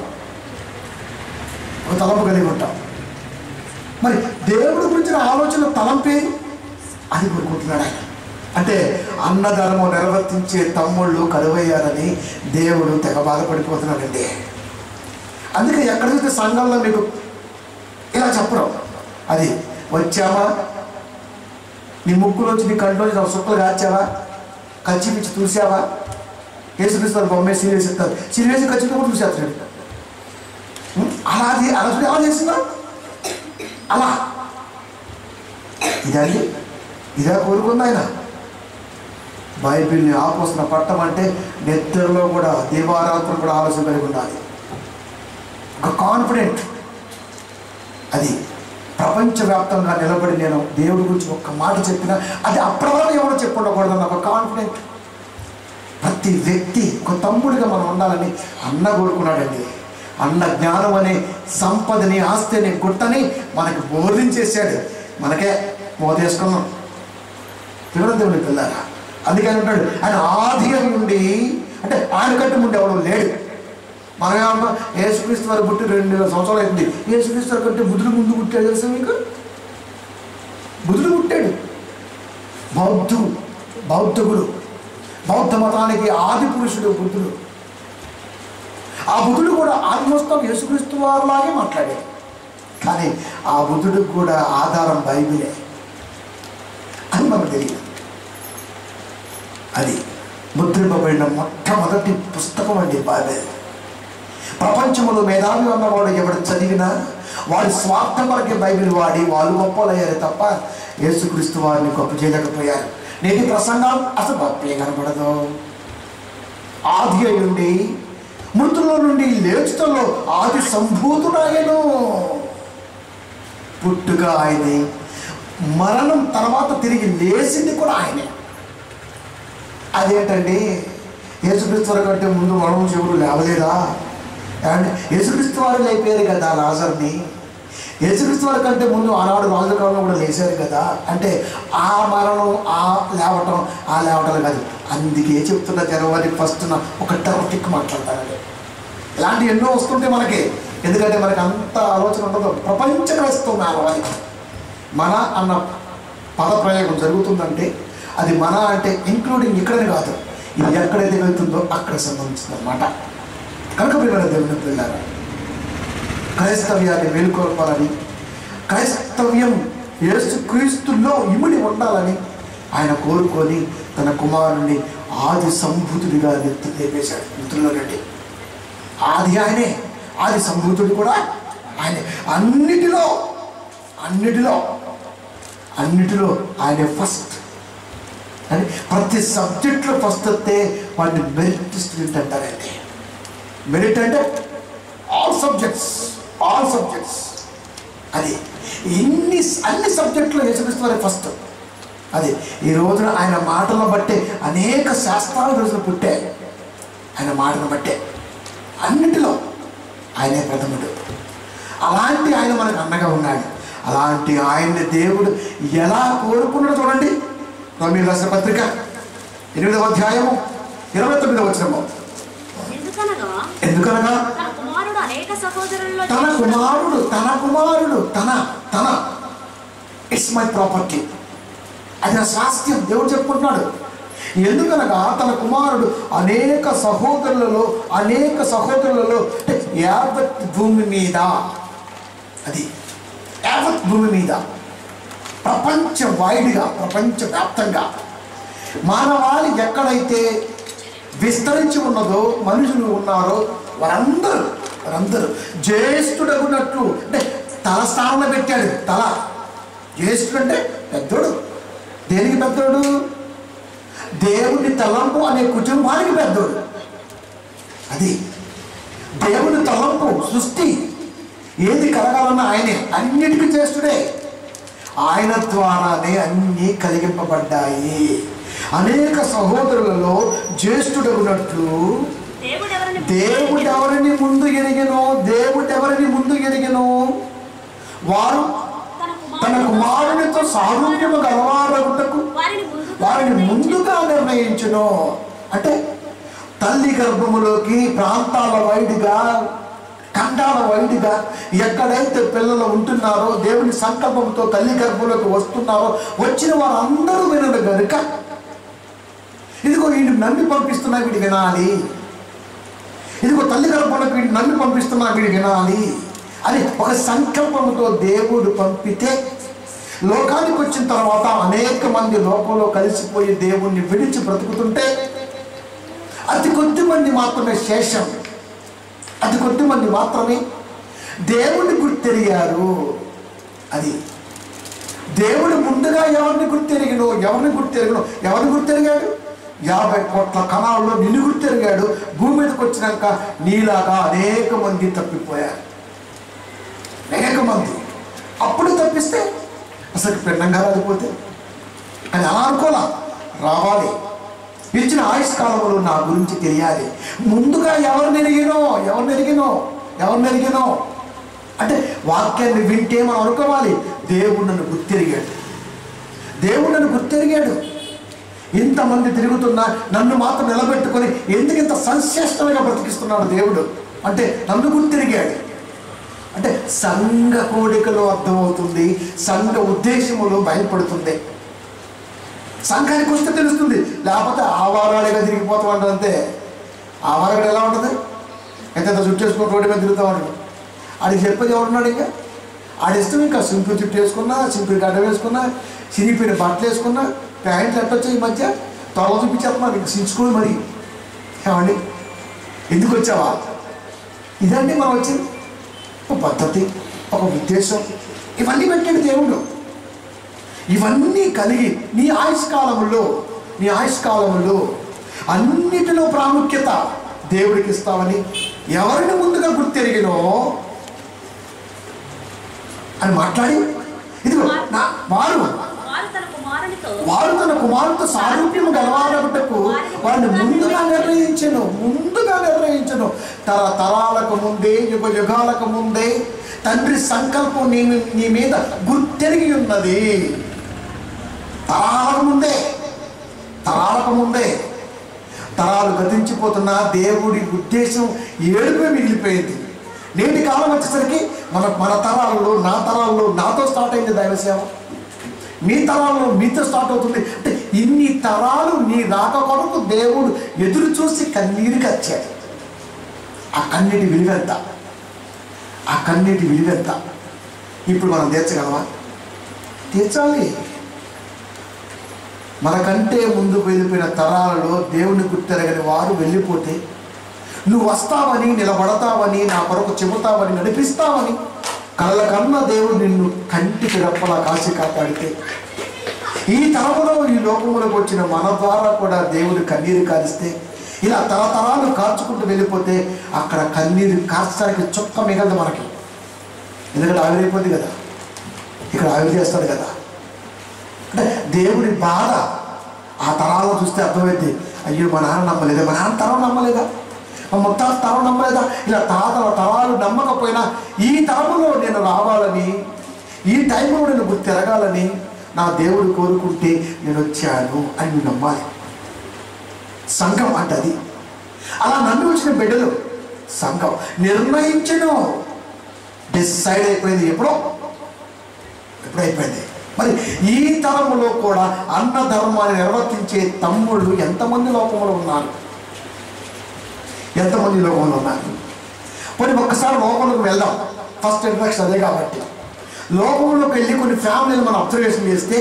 B: ఒక తలంపు కలిగి ఉంటాం మరి దేవుడి గురించిన ఆలోచన తలంపే అది కోరుకుంటున్నాడు ఆయన అంటే అన్నధర్మం నిర్వర్తించే తమ్ముళ్ళు కరువయ్యారని దేవుడు తెగ బాధపడిపోతున్నాడండి అందుకే ఎక్కడ చూస్తే సంఘంలో మీకు ఇలా చెప్పడం అది వచ్చామా నీ ముక్కులోంచి నీ కంట్లోంచి నా సుక్కలు కాచావా కచ్చి పిచ్చి చూసావా యేసుక్రీస్తు బొమ్మే సీరియస్ ఇస్తారు సీరియస్ ఖచ్చితంగా కూడా చూసేస్తాడు ఉం? అలా అది అలా చూసి ఎలా చేస్తున్నా అలా ఇదండి ఇదే కోరుకుంది ఆయన బైబిల్ని ఆపోసిన పట్టమంటే నిద్రలో కూడా దీవారాత్రం కూడా ఆలోచన కలిగి ఉండాలి ఒక కాన్ఫిడెంట్ అది ప్రపంచవ్యాప్తంగా నిలబడి నేను దేవుడి గురించి ఒక్క మాట చెప్పినా అది అప్రవరం ఎవరు చెప్పుండకూడదన్న ఒక కాన్ఫిడెంట్ ప్రతి వ్యక్తి ఒక తమ్ముడిగా మనం ఉండాలని అన్న కోరుకున్నాడండి అన్న జ్ఞానం అనే సంపదని ఆస్తి అనే గుట్టని మనకు బోధించేశాడు మనకే మోదేసుకున్నాం తిరుమల దేవుని పిల్లారా అందుకని అంటాడు ఆయన ఆది అయి ఉండి అంటే ఆయన కంటే ముందు ఎవడో లేడు మనమేమన్నా యేసుక్రీస్తు వారు పుట్టి రెండు వేల సంవత్సరాలు అయింది యేసుక్రీస్తు వారి కంటే బుద్ధుడు ముందు పుట్టాడు తెలుసా మీకు బుద్ధుడు పుట్టాడు బౌద్ధుడు బౌద్ధుడు బౌద్ధ మతానికి ఆది పురుషుడు బుద్ధుడు ఆ బుద్ధుడు కూడా ఆత్మస్తం యేసుక్రీస్తు వారిలాగే మాట్లాడాడు కానీ ఆ బుద్ధుడికి కూడా ఆధారం బైబిలే అని మనకు తెలియదు అది ముద్రింపబడిన మొట్టమొదటి పుస్తకం అండి బైబిల్ ప్రపంచంలో మేధావి ఉన్నవాడు ఎవడు చదివినా వాడి స్వార్థం వరకే బైబిల్ వాడి వాళ్ళు గొప్పలయ్యారు తప్ప యేసుక్రీస్తు వారిని గొప్ప చేయలేకపోయారు నేటి ప్రసంగం అసలు గొప్పే కనపడదు ఆది అయి ఉండి మృతుల నుండి లేచుటలో ఆది సంభూతుడాయను పుట్టుక ఆయనే మరణం తర్వాత తిరిగి లేచింది కూడా ఆయనే అదేంటండి యేసుక్రీస్తు వారి కంటే ముందు మరణం చెవుడు లేవలేదా అండ్ యేసుక్రీస్తు వారు లేపారు కదా లాజర్ని యేసుక్రీస్తు వారి కంటే ముందు ఆనాడు రాజుల కాలంలో కూడా లేచారు కదా అంటే ఆ మరణం ఆ లేవటం ఆ లేవటం కాదు అందుకే చెప్తున్న జనవరి ఫస్ట్న ఒక టెరటిక్ మాట్లాడతానండి ఇలాంటి ఎన్నో వస్తుంటే మనకి ఎందుకంటే మనకి అంత ఆలోచన ఉండదు ప్రపంచ క్రైస్తవం మానవాలి మన అన్న పద ప్రయోగం జరుగుతుందంటే అది మన అంటే ఇంక్లూడింగ్ ఇక్కడనే కాదు ఇది ఎక్కడైతే వెళ్తుందో అక్కడ సంబంధించింది అనమాట కనుక ప్రియమైన దేవుని పిల్లారా క్రైస్తవ్యాన్ని మేలుకొల్పాలని క్రైస్తవ్యం యేసు క్రీస్తుల్లో ఇమిడి ఉండాలని ఆయన కోరుకొని తన కుమారుని ఆది సంభూతుడిగా నెత్తి లేపేశాడు మిత్రుల్లో నుండి ఆది ఆయనే ఆది సంభూతుడు కూడా ఆయనే అన్నిటిలో అన్నిటిలో అన్నిటిలో ఆయనే ఫస్ట్ అని ప్రతి సబ్జెక్ట్లో ఫస్ట్ వస్తే వాడిని మెరిట్ స్టూడెంట్ అంటారండి మెరిట్ అంటే ఆల్ సబ్జెక్ట్స్ ఆల్ సబ్జెక్ట్స్ అది ఎన్ని అన్ని సబ్జెక్టులో యేసుక్రీస్తు వారి ఫస్ట్ అది ఈ రోజున ఆయన మాటలను బట్టే అనేక శాస్త్రాలు రోజున పుట్టాయి ఆయన మాటను బట్టే అన్నిటిలో ఆయనే ప్రథముడు అలాంటి ఆయన మనకు అండగా ఉన్నాడు అలాంటి ఆయన్ని దేవుడు ఎలా కోరుకున్నాడు చూడండి రోమి రాసిన పత్రిక ఎనిమిదవ అధ్యాయము ఇరవై తొమ్మిదవ వచనము
C: ఎందుకనగా
B: ఎందుకనగా
C: తన కుమారుడు అనేక సహోదరుల్లో
B: తన కుమారుడు తన కుమారుడు తన తన ఇట్స్ మై ప్రాపర్టీ అది నా స్వాస్థ్యం దేవుడు చెప్పుకుంటున్నాడు ఎందుకనగా తన కుమారుడు అనేక సహోదరులలో అనేక సహోదరులలో అంటే యావత్ భూమి మీద అది యావత్ భూమి మీద ప్రపంచ వైడ్గా ప్రపంచ వ్యాప్తంగా మానవాళి ఎక్కడైతే విస్తరించి ఉన్నదో మనుషులు ఉన్నారో వారందరూ వారందరూ జ్యేష్ఠుడగున్నట్లు అంటే తల స్థానంలో పెట్టాడు తల జ్యేష్ఠుడు అంటే పెద్దోడు దేనికి పెద్దోడు దేవుని తలంపు అనే కుటుంబానికి పెద్దోడు అది దేవుని తలంపు సృష్టి ఏది కలగాలన్నా ఆయనే అన్నిటికీ చేస్తుడే ఆయన ద్వారానే అన్నీ కలిగింపబడ్డాయి అనేక సహోదరులలో జ్యేష్ఠుడగునట్లు
C: దేవుడు ఎవరిని
B: దేవుడు ఎవరిని ముందు ఎరిగినో దేవుడు ఎవరిని ముందు ఎరిగినో వారు
C: తన
B: తన కుమారునితో సారూప్యము గలవారగుటకు
C: వారిని ముందు
B: వారిని ముందుగా నిర్ణయించును అంటే తల్లి గర్భములోకి ప్రాంతాల వైడిగా ఖండాల వైడిగా ఎక్కడైతే పిల్లలు ఉంటున్నారో దేవుని సంకల్పంతో తల్లి గర్భంలోకి వస్తున్నారో వచ్చిన వారందరూ వినరు గనుక ఇదిగో వీడిని నమ్మి పంపిస్తున్నా వీడు వినాలి ఇదిగో తల్లి గర్భంలోకి వీడిని నమ్మి పంపిస్తున్నా వీడు వినాలి అని ఒక సంకల్పంతో దేవుడు పంపితే లోకానికి వచ్చిన తర్వాత అనేక మంది లోకంలో కలిసిపోయి దేవుణ్ణి విడిచి బ్రతుకుతుంటే అతి కొద్ది మంది మాత్రమే శేషం అతి కొద్ది మంది మాత్రమే దేవుడిని గుర్తెరిగారు అది దేవుడు ముందుగా ఎవరిని గుర్తెరిగినో ఎవరిని గుర్తెరిగినో ఎవరిని గుర్తెరిగాడు యాభై కోట్ల కణాల్లో నిన్ను గుర్తెరిగాడు భూమి మీదకి వచ్చినాక నీలాగా అనేక మంది తప్పిపోయారు అనేక మంది అప్పుడు తప్పిస్తే అసలు పిండంగా రాలిపోతే అని అలా అనుకోలా రావాలి ఇచ్చిన ఆయుష్ కాలంలో నా గురించి తెలియాలి ముందుగా ఎవరిని ఎరిగినో ఎవరిని ఎరిగినో ఎవరిని ఎరిగినో అంటే వాక్యాన్ని వింటే మనం అనుకోవాలి దేవుడు నన్ను గుర్తెరిగాడు దేవుడు నన్ను గుర్తెరిగాడు ఇంతమంది తిరుగుతున్నా నన్ను మాత్రం నిలబెట్టుకొని ఎందుకు ఇంత సంశ్లేషణగా బ్రతికిస్తున్నాడు దేవుడు అంటే నన్ను గుర్తెరిగాడు అంటే సంఘ కోడికలో అర్థమవుతుంది సంఘ ఉద్దేశములో బయలుపడుతుంది సంఘానికి వస్తే తెలుస్తుంది లేకపోతే ఆ వారాలుగా తిరిగిపోతాం అంటే అంతే ఆ వారం ఎలా ఉంటుంది ఎంత జుట్టు వేసుకుని రోడ్డు మీద తిరుగుతూ ఉంటాడు ఆడికి చెప్పేది ఎవరున్నాడు ఇంకా ఆడి ఇష్టం ఇంకా సింపుల్ జుట్టు వేసుకున్నా సింపుల్ గడ్డ వేసుకున్నా చిరిగిపోయిన బట్టలు వేసుకున్నా ప్యాంట్లు ఎట్టొచ్చా ఈ మధ్య త్వరలో చూపించేస్తున్నారు ఇంకా సించుకోదు మరి ఏమండి ఎందుకు వచ్చావా ఇదండి మనం వచ్చింది ఒక పద్ధతి ఒక ఉద్దేశం ఇవన్నీ పెట్టాడు దేవుడు ఇవన్నీ కలిగి నీ ఆయుష్కాలంలో నీ ఆయుష్కాలంలో అన్నిటిలో ప్రాముఖ్యత దేవుడికి ఇస్తామని ఎవరిని ముందుగా గుర్తెరిగినో అని మాట్లాడి ఇదిగో నా వారు
C: వారు తన కుమారునితో
B: వారు తన కుమారుతో సారూప్యము గలవాలగుటకు వారిని ముందుగా నిర్ణయించను ముందుగా నిర్ణయించను తరతరాలకు ముందే యుగ యుగాలకు ముందే తండ్రి సంకల్పం నీ నీ మీద గుర్తెరిగి ఉన్నది తరాలకు ముందే తరాలకు ముందే తరాలు గతించిపోతున్న దేవుడి ఉద్దేశం ఏడుపే మిగిలిపోయింది నేటి కాలం వచ్చేసరికి మన మన తరాల్లో నా తరాల్లో నాతో స్టార్ట్ అయింది దైవ సేవ మీ తరాల్లో మీతో స్టార్ట్ అవుతుంది అంటే ఇన్ని తరాలు నీ రాక కొరకు దేవుడు ఎదురు చూసి కన్నీరు కచ్చాడు ఆ కన్నీటి విలువెంత ఆ కన్నీటి విలువెంత ఇప్పుడు మనం తీర్చగలమా తీర్చాలి మనకంటే ముందుకు వెళ్ళిపోయిన తరాలలో దేవుని గుర్తెరగని వారు వెళ్ళిపోతే నువ్వు వస్తావని నిలబడతావని నా కొరకు చెబుతావని నడిపిస్తావని కళ్ళ కన్నా దేవుడు నిన్ను కంటికి రెప్పలా కాసి కాపాడితే ఈ తరములో ఈ లోకములకు వచ్చిన మన ద్వారా కూడా దేవుడు కన్నీరు కారిస్తే ఇలా తరతరాలు కార్చుకుంటూ వెళ్ళిపోతే అక్కడ కన్నీరు కార్చడానికి చుక్క మిగలదు మనకి ఎందుకంటే ఆవిరైపోద్ది కదా ఇక్కడ ఆవిరి చేస్తాడు కదా అంటే దేవుడి బాధ ఆ తరాల్లో చూస్తే అర్థమైంది అయ్యో మా నాన్న నమ్మలేదా మా నాన్న తరం నమ్మలేదా మా ముత్తాత తరం నమ్మలేదా ఇలా తాతల తరాలు నమ్మకపోయినా ఈ తరములో నేను రావాలని ఈ టైంలో నేను గుర్తు తిరగాలని నా దేవుడు కోరుకుంటే నేను వచ్చాను అని నువ్వు నమ్మాలి సంఘం అంటది అలా నన్ను వచ్చిన బిడ్డలు సంఘం నిర్ణయించను డిసైడ్ అయిపోయింది ఎప్పుడో ఎప్పుడు అయిపోయింది మరి ఈ తరములో కూడా అన్న ధర్మాన్ని నిర్వర్తించే తమ్ముళ్ళు ఎంతమంది లోకంలో ఉన్నారు ఎంతమంది లోకంలో ఉన్నారు మరి ఒక్కసారి లోకంలోకి వెళ్దాం ఫస్ట్ ఇంట్రడక్షన్ అదే కాబట్టి లోకంలోకి వెళ్ళి కొన్ని ఫ్యామిలీలు మనం అబ్జర్వేషన్ చేస్తే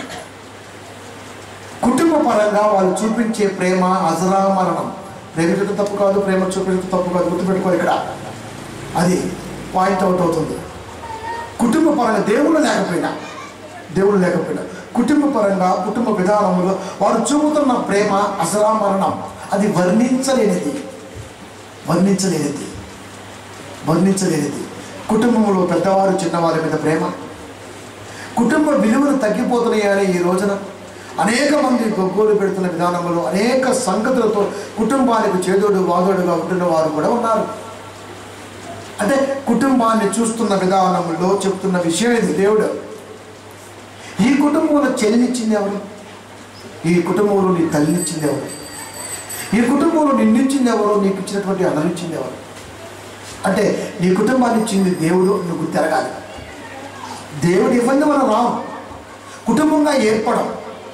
B: కుటుంబ పరంగా వాళ్ళు చూపించే ప్రేమ అజరామరణం ప్రేమించడం తప్పు కాదు ప్రేమ చూపించడం తప్పు కాదు గుర్తుపెట్టుకో ఇక్కడ అది పాయింట్ అవుట్ అవుతుంది కుటుంబ పరంగా దేవుడు లేకపోయినా దేవుడు లేకపోయినా కుటుంబ పరంగా కుటుంబ విధానంలో వారు చూపుతున్న ప్రేమ అసరామరణం అది వర్ణించలేనిది వర్ణించలేనిది వర్ణించలేనిది కుటుంబంలో పెద్దవారు చిన్నవారి మీద ప్రేమ కుటుంబ విలువలు తగ్గిపోతున్నాయని ఈ రోజున అనేక మంది గొగ్గోలు పెడుతున్న విధానంలో అనేక సంగతులతో కుటుంబానికి చేదోడు వాదోడుగా ఉంటున్న వారు కూడా ఉన్నారు అంటే కుటుంబాన్ని చూస్తున్న విధానంలో చెప్తున్న విషయం ఇది దేవుడు ఈ కుటుంబంలో చెల్లినిచ్చింది ఎవరు ఈ కుటుంబంలో నీ తల్లినిచ్చింది ఎవరు ఈ కుటుంబంలో నిన్నిచ్చింది ఎవరు నీకు ఇచ్చినటువంటి అన్ననిచ్చింది ఎవరు అంటే నీ కుటుంబాన్ని ఇచ్చింది దేవుడు నువ్వు తిరగాలి దేవుడు ఇవ్వండి మనం రావు కుటుంబంగా ఏర్పడం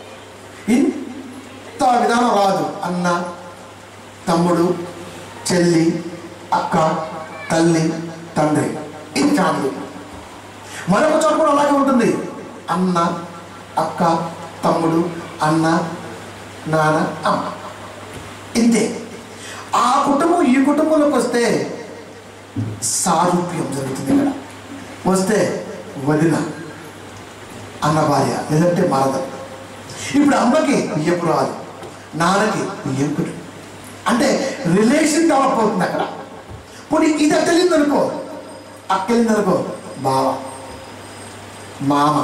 B: ఇంత విధానం రాదు అన్న తమ్ముడు చెల్లి అక్క తల్లి తండ్రి ఇది ఫ్యామిలీ మరొక చోట కూడా అలాగే ఉంటుంది అన్న అక్క తమ్ముడు అన్న నాన్న అమ్మ ఇంతే ఆ కుటుంబం ఈ కుటుంబంలోకి వస్తే సారూప్యం జరుగుతుంది ఇక్కడ వస్తే వదిన అన్న భార్య లేదంటే మరద ఇప్పుడు అమ్మకి బియ్యపు రాదు నాన్నకి బియ్యపుడు అంటే రిలేషన్ డెవలప్ అవుతుంది అక్కడ పోనీ ఇది అక్కలింది అనుకో అక్కలింది అనుకో బావ మామ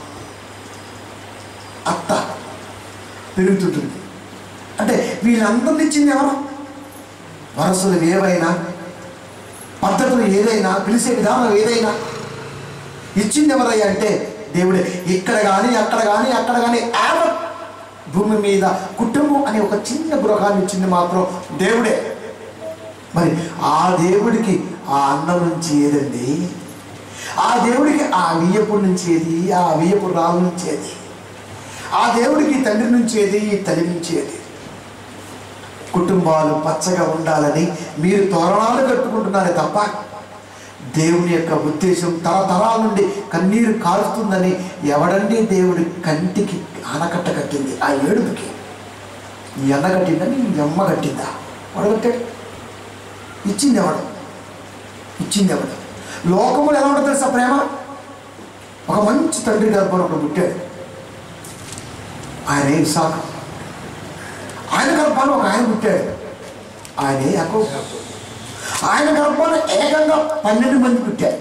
B: అత్త పెరుగుతుంటుంది అంటే వీళ్ళందరిని ఇచ్చింది ఎవరు వరసలు ఏవైనా పద్ధతులు ఏదైనా పిలిచే విధానం ఏదైనా ఇచ్చింది ఎవరయ్యా అంటే దేవుడే ఇక్కడ కానీ అక్కడ కానీ అక్కడ కానీ యావత్ భూమి మీద కుటుంబం అనే ఒక చిన్న గృహాన్ని ఇచ్చింది మాత్రం దేవుడే మరి ఆ దేవుడికి ఆ అన్నం నుంచి ఏదండి ఆ దేవుడికి ఆ వియ్యపు నుంచి ఏది ఆ వియ్యపు రావు నుంచి ఏది ఆ దేవుడికి ఈ తండ్రి నుంచి ఏది ఈ తల్లి నుంచి ఏది కుటుంబాలు పచ్చగా ఉండాలని మీరు తోరణాలు కట్టుకుంటున్నారే తప్ప దేవుని యొక్క ఉద్దేశం తరతరాల నుండి కన్నీరు కారుస్తుందని ఎవడండి దేవుడి కంటికి ఆనకట్ట కట్టింది ఆ ఏడుపుకి నీ అన్న కట్టిందని నీ అమ్మ కట్టిందా వాడు కట్టాడు ఇచ్చింది ఎవడు ఇచ్చింది ఎవడు లోకములు ఎలా ఉండదు తెలుసా ప్రేమ ఒక మంచి తండ్రి గర్భంలో ఒకడు పుట్టాడు ఆయనే ఇసాకు ఆయన గర్భాన్ని ఒక ఆయన పుట్టాడు ఆయనే యాకోబు ఆయన గర్భాన్ని ఏకంగా పన్నెండు మంది పుట్టారు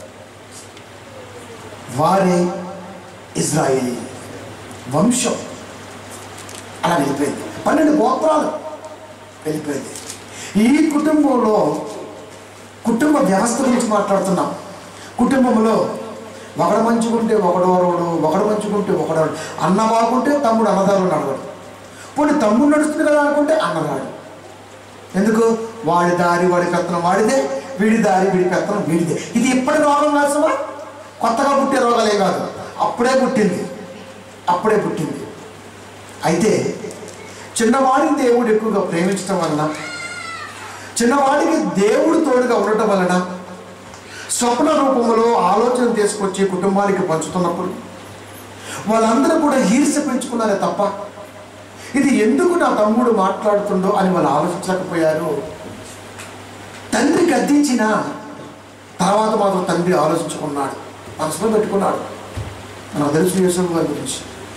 B: వారే ఇజ్రాయేలీ వంశం అలా వెళ్ళిపోయింది పన్నెండు గోత్రాలు వెళ్ళిపోయింది ఈ కుటుంబంలో కుటుంబ వ్యవస్థ గురించి మాట్లాడుతున్నాం కుటుంబంలో ఒకడు మంచుకుంటే ఒకడోరోడు ఒకడు మంచుకుంటే ఒకడోడు అన్న బాగుంటే తమ్ముడు అన్నదారులు నడవడు పోనీ తమ్ముడు నడుస్తుంది కదా అనుకుంటే అన్నరాడు ఎందుకు వాడి దారి వాడి కత్తనం వాడిదే వీడి దారి వీడి పెత్తనం వీడిదే ఇది ఇప్పటి రోగం కాదు సుమా కొత్తగా పుట్టే రోగాలే కాదు అప్పుడే పుట్టింది అప్పుడే పుట్టింది అయితే చిన్నవాడిని దేవుడు ఎక్కువగా ప్రేమించడం వలన చిన్నవాడికి దేవుడు తోడుగా ఉండటం వలన స్వప్న రూపంలో ఆలోచన తీసుకొచ్చి కుటుంబానికి పంచుతున్నప్పుడు వాళ్ళందరూ కూడా ఈర్ష పెంచుకున్నారే తప్ప ఇది ఎందుకు నా తమ్ముడు మాట్లాడుతుండో అని వాళ్ళు ఆలోచించకపోయారు తండ్రి గద్దించిన తర్వాత మాత్రం తండ్రి ఆలోచించుకున్నాడు మనసులో పెట్టుకున్నాడు మనకు తెలుసు యేసు గారి గురించి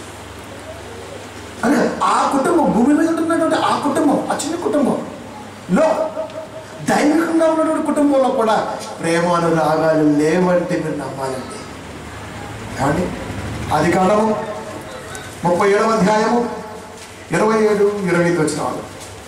B: అంటే ఆ కుటుంబం భూమి మీద ఉంటున్నటువంటి ఆ కుటుంబం ఆ చిన్న కుటుంబం లో దైవికంగా ఉన్నటువంటి కుటుంబంలో కూడా ప్రేమానురాగాలు లేవంటే మీరు నమ్మాలండి ఏమండి అది కాడము ముప్పై ఏడవ అధ్యాయము ఇరవై ఏడు ఇరవై ఐదు వచ్చిన వాళ్ళు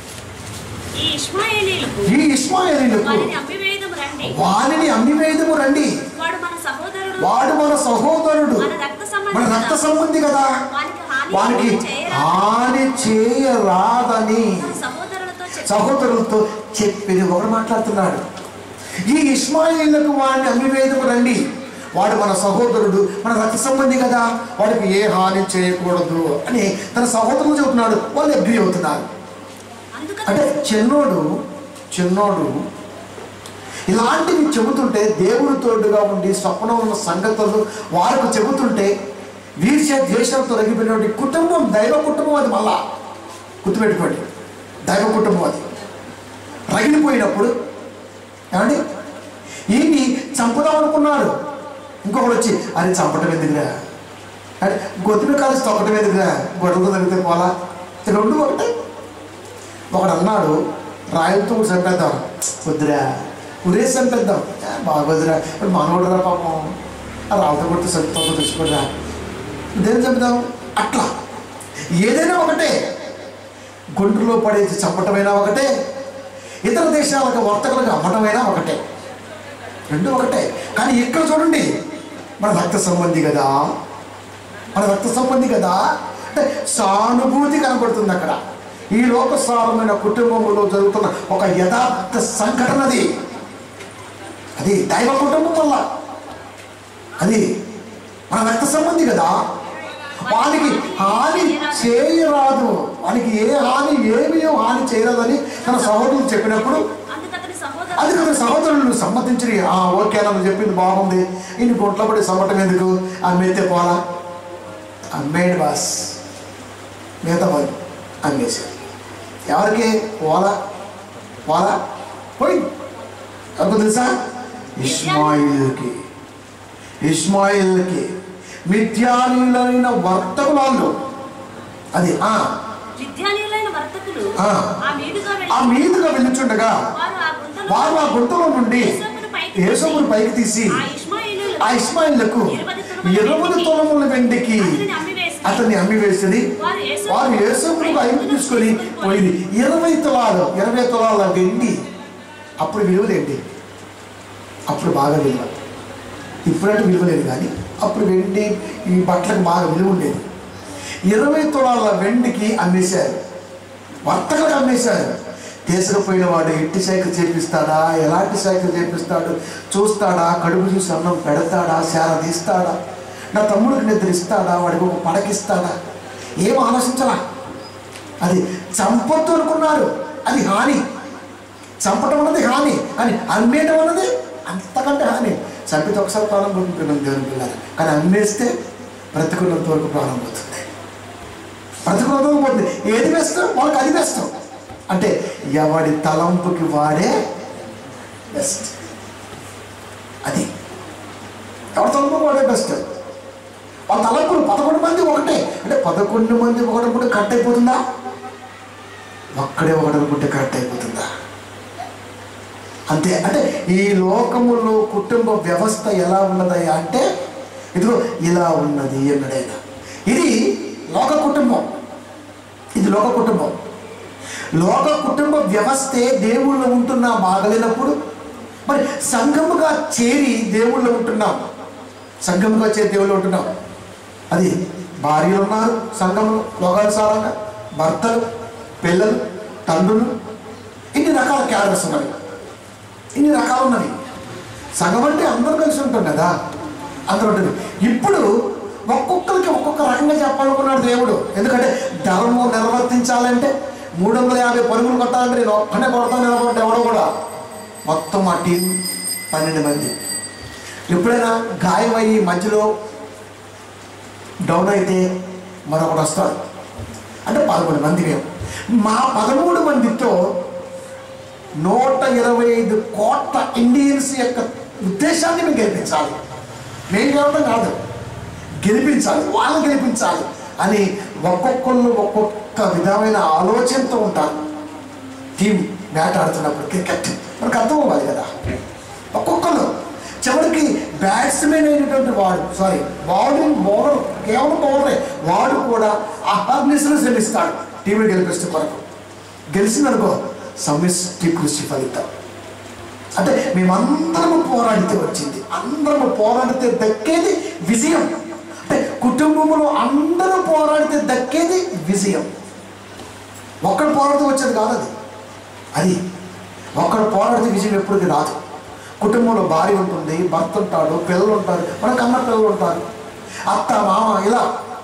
C: ఈ ఇష్మాయేలీలకు
B: ఈ ఇస్మాయిలీలకు
C: వారిని అమ్మివేయదము రండి
B: వారిని అమ్మివేదము రండి
C: వాడు మన సహోదరుడు
B: వాడు మన సహోదరుడు
C: మన రక్త
B: మన రక్త
C: సంబంధి
B: సంబంధి కదా
C: వానికి
B: వానికి
C: హాని చేయరా
B: హాని చేయరాదని
C: తన సహోదరులతో చెప్పి
B: సహోదరులతో చెప్పి ఒకడు మాట్లాడుతున్నాడు ఈ ఇస్మాయిలకు వాడిని అమ్మివేదము రండి వాడు మన సహోదరుడు మన రక్త సంబంధి కదా వాడికి ఏ హాని చేయకూడదు అని తన సహోదరులు చెబుతున్నాడు వాళ్ళు అగ్రి అవుతున్నారు
C: అందుకని
B: అంటే చిన్నోడు చిన్నోడు ఇలాంటివి చెబుతుంటే దేవుడు తోడుగా ఉండి స్వప్నం ఉన్న సంగతులు వారికి చెబుతుంటే వీర్ష ద్వేషంతో రగిపోయినటువంటి కుటుంబం దైవ కుటుంబం అది మళ్ళా గుర్తుపెట్టుకోండి దైవ కుటుంబం అది రగిలిపోయినప్పుడు ఏమండి ఈయన్ని చంపుదాం అనుకున్నాడు ఇంకొకడు వచ్చి అది చంపటం ఎందుకురా అంటే గొత్తిమి కలిసి తొక్కటం ఎందుకురా గొడవలు తగ్గితే పోలా ఈ రెండు ఒకటే ఒకడు అన్నాడు రాయలతో చంపేద్దాం వద్దురా ఉరేసి చంపేద్దాం ఏ, బాగోదురా ఇప్పుడు మనోడురా పాపం ఆ రాళ్ళతో కొట్టి సత్తో తెచ్చుకోరా దేని చంపుదాం అట్లా ఏదైనా ఒకటే గుంటలో పడేసి చంపటమైనా ఒకటే ఇతర దేశాలకు వర్తకులకు అమ్మటమైనా ఒకటే రెండు ఒకటే కానీ ఇక్కడ చూడండి మన రక్త సంబంధి కదా మన రక్త సంబంధి కదా అంటే సానుభూతి కనబడుతుంది అక్కడ ఈ లోకసారమైన కుటుంబంలో జరుగుతున్న ఒక యథార్థ సంఘటనది అది దైవ కుటుంబం వల్ల అది మన రక్త సంబంధి కదా వానికి హాని చేయరాదు వానికి ఏ హాని ఏమీ హాని చేయరాదని తన సహోదరులు చెప్పినప్పుడు
C: అందుకతని
B: అది
C: సహోదరుడు
B: కదా సహోదరులు సమ్మతించి ఆ ఓకే అని చెప్పింది బాగుంది ఇన్ని గుంట్లో పడి సమ్మటం ఎందుకు అమ్మేస్తే పోలా అమ్మేయండి బాస్ మిగతా వాళ్ళు అమ్మేశారు ఎవరికి పోలా పోలా పోయింది అప్పుడు తెలుసా ఇస్మాయిల్కి ఇస్మాయిల్కి మిథ్యానీయులైన వర్తకులు వాళ్ళు అది ఆ
C: విద్యానీయులైన వర్తకులు
B: ఆ.
C: ఆ మీదుగా
B: ఆ
C: వెళ్ళి
B: మీదుగా వెళ్ళుచుండగా
C: వారు ఆ గుంతలో
B: వారు ఆ గుంటలో నుండి
C: యేసోపును పైకి
B: యేసోపును పైకి తీసి
C: ఆ ఇష్మాయేలీయులు
B: ఆ ఇస్మాయిల్లకు
C: ఇరవై
B: ఇరవై తులముల వెండికి
C: అతనిని అమ్మివేసి
B: అతన్ని అమ్మివేసింది
C: వారు యేసోపు
B: వారు యేసోపుకు ఐదు తీసుకొని పోయింది ఇరవై తులాలు ఇరవై తులాల వెండి అప్పుడు విలువలేండి అప్పుడు బాగా విలువ ఇప్పుడంటే విలువ లేదు కానీ అప్పుడు వెండి ఈ బట్టలకు బాగా విలువ ఉండేది ఇరవై తులాల వెండికి అమ్మేశారు వర్తకులకు అమ్మేశారు తీసుకుపోయిన వాడు ఎట్టి సైకిల్ చేపిస్తాడా ఎలాంటి సైకిల్ చేపిస్తాడు చూస్తాడా కడుపు చూసి అన్నం పెడతాడా శార తీస్తాడా నా తమ్ముడికి నిద్ర ఇస్తాడా వాడికి ఒక పడకిస్తాడా ఏం ఆలోచించలా అది చంపొద్దు అనుకున్నారు అది హాని చంపటం అన్నది హాని కానీ అమ్మేయటం అన్నది అంతకంటే హాని చంపితే ఒకసారి ప్రాణం పోతుంది దేవుని పిల్లలు కానీ అమ్మేస్తే బ్రతుకున్నంత వరకు ప్రాణం పోతుంది బ్రతుకున్నంత వరకు పోతుంది ఏది వేస్తాం వాళ్ళకి అది వేస్తాం అంటే ఎవడి తలంపుకి వాడే బెస్ట్ అది ఎవరి తలంపుకి వాడే బెస్ట్ వాళ్ళ తలంపులు పదకొండు మంది ఒకటే అంటే పదకొండు మంది ఒకటి కట్ అయిపోతుందా ఒక్కడే ఒకటి అనుకుంటే కరెక్ట్ అయిపోతుందా అంతే అంటే ఈ లోకములో కుటుంబ వ్యవస్థ ఎలా ఉన్నదయ్యా అంటే ఇదిగో ఇలా ఉన్నది అన్నాడైనా ఇది లోక కుటుంబం ఇది లోక కుటుంబం లోక కుటుంబ వ్యవస్థే దేవుళ్ళు ఉంటున్నా బాగలేనప్పుడు మరి సంఘముగా చేరి దేవుళ్ళు ఉంటున్నాం సంఘముగా చేరి దేవుళ్ళు ఉంటున్నాం అది భార్యలు ఉన్నారు సంఘంలో లోకానుసారంగా భర్తలు పిల్లలు తండ్రులు ఇన్ని రకాల క్యారెక్టర్స్ ఉన్నాయి ఇన్ని రకాలు ఉన్నవి సంఘం అంటే అందరూ కలిసి ఉంటాం కదా అందరూ ఉంటుంది ఇప్పుడు ఒక్కొక్కరికి ఒక్కొక్క రకంగా చెప్పాలనుకున్నాడు దేవుడు ఎందుకంటే ధర్మం నిర్వర్తించాలంటే మూడు వందల యాభై పరుగులు కొట్టాలంటే నేను ఒక్కనే కొడతాను నిలబడ్డా ఎవడో కూడా మొత్తం మా టీం పన్నెండు మంది ఎప్పుడైనా గాయమయ్యి మధ్యలో డౌన్ అయితే మరొకడు వస్తాడు అంటే పదమూడు మంది మేము మా పదమూడు మందితో నూట ఇరవై ఐదు కోట్ల ఇండియన్స్ యొక్క ఉద్దేశాన్ని మేము గెలిపించాలి మేము గెలవడం కాదు గెలిపించాలి వాళ్ళని గెలిపించాలి అని ఒక్కొక్కళ్ళు ఒక్కొక్క విధమైన ఆలోచనతో ఉంటారు టీం బ్యాట్ ఆడుతున్నప్పుడు క్రికెట్ మనకు అర్థం అవ్వాలి కదా ఒక్కొక్కరు చివరికి బ్యాట్స్మెన్ అయినటువంటి వాడు సారీ బౌలింగ్ బౌలర్ కేవలం బౌలరే వాడు కూడా అహర్నిశలు శ్రమిస్తాడు టీంని గెలిపిస్తే కొరకు గెలిచిందనుకో సమిష్టి కృషి ఫలితం అంటే మేమందరము పోరాడితే వచ్చింది అందరము పోరాడితే దక్కేది విజయం అంటే కుటుంబంలో అందరూ పోరాడితే దక్కేది విజయం ఒక్కడు పోరాడితే వచ్చేది కాదు అది అది ఒక్కడు పోరాడితే విజయం ఎప్పటికీ రాదు కుటుంబంలో భార్య ఉంటుంది భర్త ఉంటాడు పిల్లలు ఉంటారు మనకు అన్న పిల్లలు ఉంటారు అత్త మామ ఇలా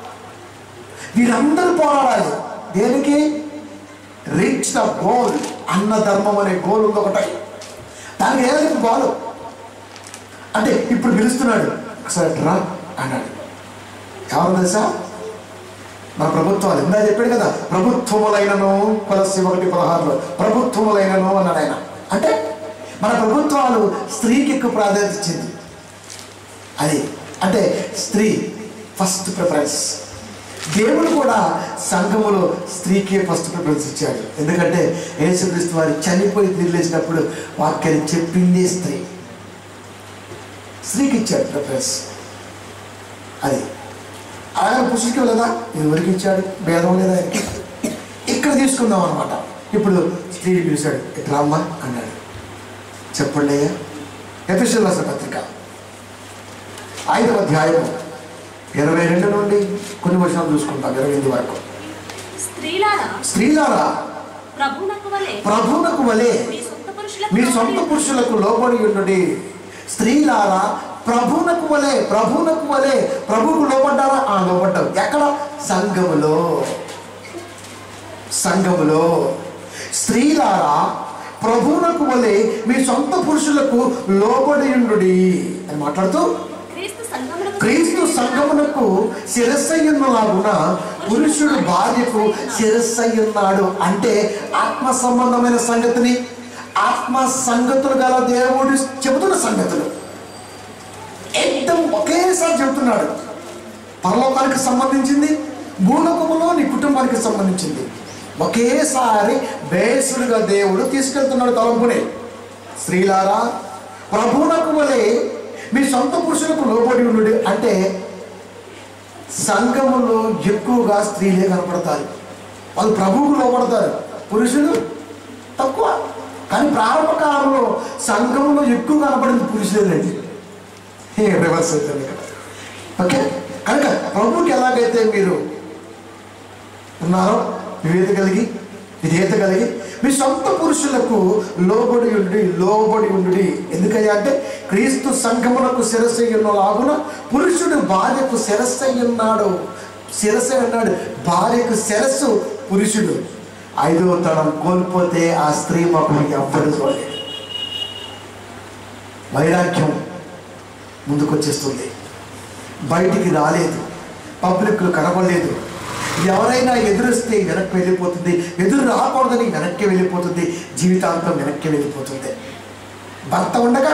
B: వీరందరూ పోరాడాలి దేనికి రీచ్ ద గోల్ అన్న ధర్మం అనే గోల్ ఉంది ఒకటి దానికి ఏదైతే గోల్ అంటే ఇప్పుడు పిలుస్తున్నాడు ఒకసారి రా అన్నాడు ఎవరు తెలుసా మన ప్రభుత్వాలు ఇందా చెప్పాడు కదా ప్రభుత్వములైనను ప్లస్ ఒకటి పదహారులో ప్రభుత్వములైనను అన్నాడు ఆయన అంటే మన ప్రభుత్వాలు స్త్రీకి ఎక్కువ ప్రాధాన్యత ఇచ్చింది అది అంటే స్త్రీ ఫస్ట్ ప్రిఫరెన్స్ దేవుడు కూడా సంఘములో స్త్రీకే ఫస్ట్ ప్రిఫరెన్స్ ఇచ్చాడు ఎందుకంటే యేసుక్రీస్తు వారి చనిపోయి తిరిగిలేసినప్పుడు వాక్యాన్ని చెప్పిందే స్త్రీ స్త్రీకి ఇచ్చాడు ప్రిఫరెన్స్ అది ఆయన పురుషుడికి లేదా ఎవరికి ఇచ్చాడు భేదం లేదా ఆయనకి ఇక్కడ తీసుకుందాం అనమాట ఇప్పుడు స్త్రీని పిలిచాడు ఇట్లా అమ్మ అన్నాడు చెప్పండి అయ్యా ఎఫిషియల్ రాసిన పత్రిక ఐదవ అధ్యాయం ఇరవై రెండు నుండి కొన్ని వర్షాలు చూసుకుంటాం ఇరవై ఎనిమిది వరకు
C: స్త్రీలారా
B: స్త్రీలారా
C: ప్రభువునకు వలె
B: ప్రభువునకు వలె
C: మీ సొంత పురుషులకు
B: మీ సొంత పురుషులకు లోబడి ఉండండి స్త్రీలారా ప్రభువునకు వలె ప్రభువునకు వలె ప్రభువుకు లోబడ్డారా ఆ లోబడ్డారు ఎక్కడ సంఘములో సంఘములో స్త్రీలారా ప్రభువునకు వలె మీ సొంత పురుషులకు లోబడి ఉండుడి అని మాట్లాడుతూ
C: క్రీస్తు సంఘమునకు
B: క్రీస్తు సంఘమునకు శిరస్సయ్యున్నలాగున పురుషుడు భార్యకు శిరస్సయ్యున్నాడు అంటే ఆత్మ సంబంధమైన సంగతిని ఆత్మ సంగతులు గల దేవుడు చెబుతున్న సంగతులు ఏకదం ఒకేసారి చెబుతున్నాడు పరలోకానికి సంబంధించింది భూలోకములో నీ కుటుంబానికి సంబంధించింది ఒకేసారి బేసుడుగా దేవుడు తీసుకెళ్తున్నాడు తలంపుని స్త్రీలారా ప్రభువునకు వలె మీ సొంత పురుషులకు లోబడి ఉండు అంటే సంఘములో ఎక్కువగా స్త్రీలే కనపడతారు వాళ్ళు ప్రభువుకు లోపడతారు పురుషులు తక్కువ కానీ ప్రారంభ కాలంలో సంఘంలో ఎక్కువ కనపడింది పురుషులేనండి ఏ రివర్స్ అవుతుంది ఇక్కడ ఓకే కనుక ప్రభువుకి ఎలాగైతే మీరు ఉన్నారో వివేత కలిగి విధేయత కలిగి మీ సొంత పురుషులకు లోబడి ఉండి లోబడి ఉండి ఎందుకయ్యా అంటే క్రీస్తు సంఘమునకు శిరస్సు లాగున పురుషుడు భార్యకు శిరస్సు ఉన్నాడు శిరస్సు అన్నాడు భార్యకు శిరస్సు పురుషుడు ఐదవ తరం కోల్పోతే ఆ స్త్రీ మాకు ఎవ్వరు చూడలేదు వైరాగ్యం ముందుకొచ్చేస్తుంది బయటికి రాలేదు పబ్లిక్లో కనబడలేదు ఎవరైనా ఎదురొస్తే వెనక్కి వెళ్ళిపోతుంది ఎదురు రాకూడదని వెనక్కి వెళ్ళిపోతుంది జీవితాంతం వెనక్కి వెళ్ళిపోతుంది భర్త ఉండగా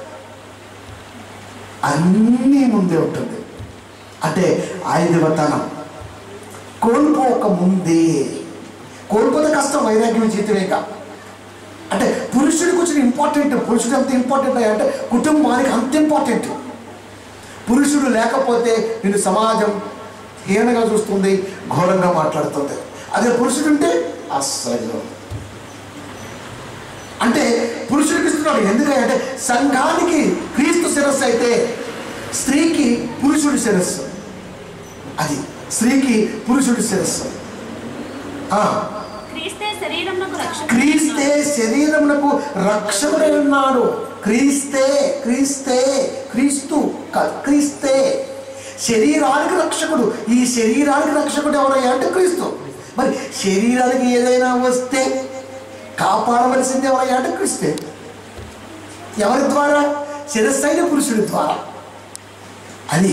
B: అన్నీ ముందే ఉంటుంది అంటే ఐదవతనం కోల్పోక ముందే కోల్పోతే కష్టం వైరాగ్యం జీవితమేక అంటే పురుషుడికి వచ్చిన ఇంపార్టెంట్ పురుషుడు ఎంత ఇంపార్టెంట్ అంటే కుటుంబానికి అంత ఇంపార్టెంట్ పురుషుడు లేకపోతే నిన్ను సమాజం హీనంగా చూస్తుంది ఘోరంగా మాట్లాడుతుంది అదే పురుషుడు ఉంటే అస్సలు అంటే పురుషుడికి ఇస్తున్నాడు ఎందుకంటే సంఘానికి క్రీస్తు శిరస్సు అయితే స్త్రీకి పురుషుడి శిరస్సు అది స్త్రీకి పురుషుడి శిరస్సు ఆ,
C: క్రీస్తే శరీరమునకు రక్షణ
B: క్రీస్తు క్రీస్తే శరీరమునకు రక్షకుడై ఉన్నాడు క్రీస్తే క్రీస్తే క్రీస్తు కాదు, క్రీస్తే శరీరానికి రక్షకుడు ఈ శరీరానికి రక్షకుడు ఎవరయ్యా అంటే క్రీస్తు మరి శరీరానికి ఏదైనా వస్తే కాపాడవలసింది ఎవరయ్యా అంటే క్రీస్తే ఎవరి ద్వారా శిరస్సైన పురుషుడి ద్వారా అది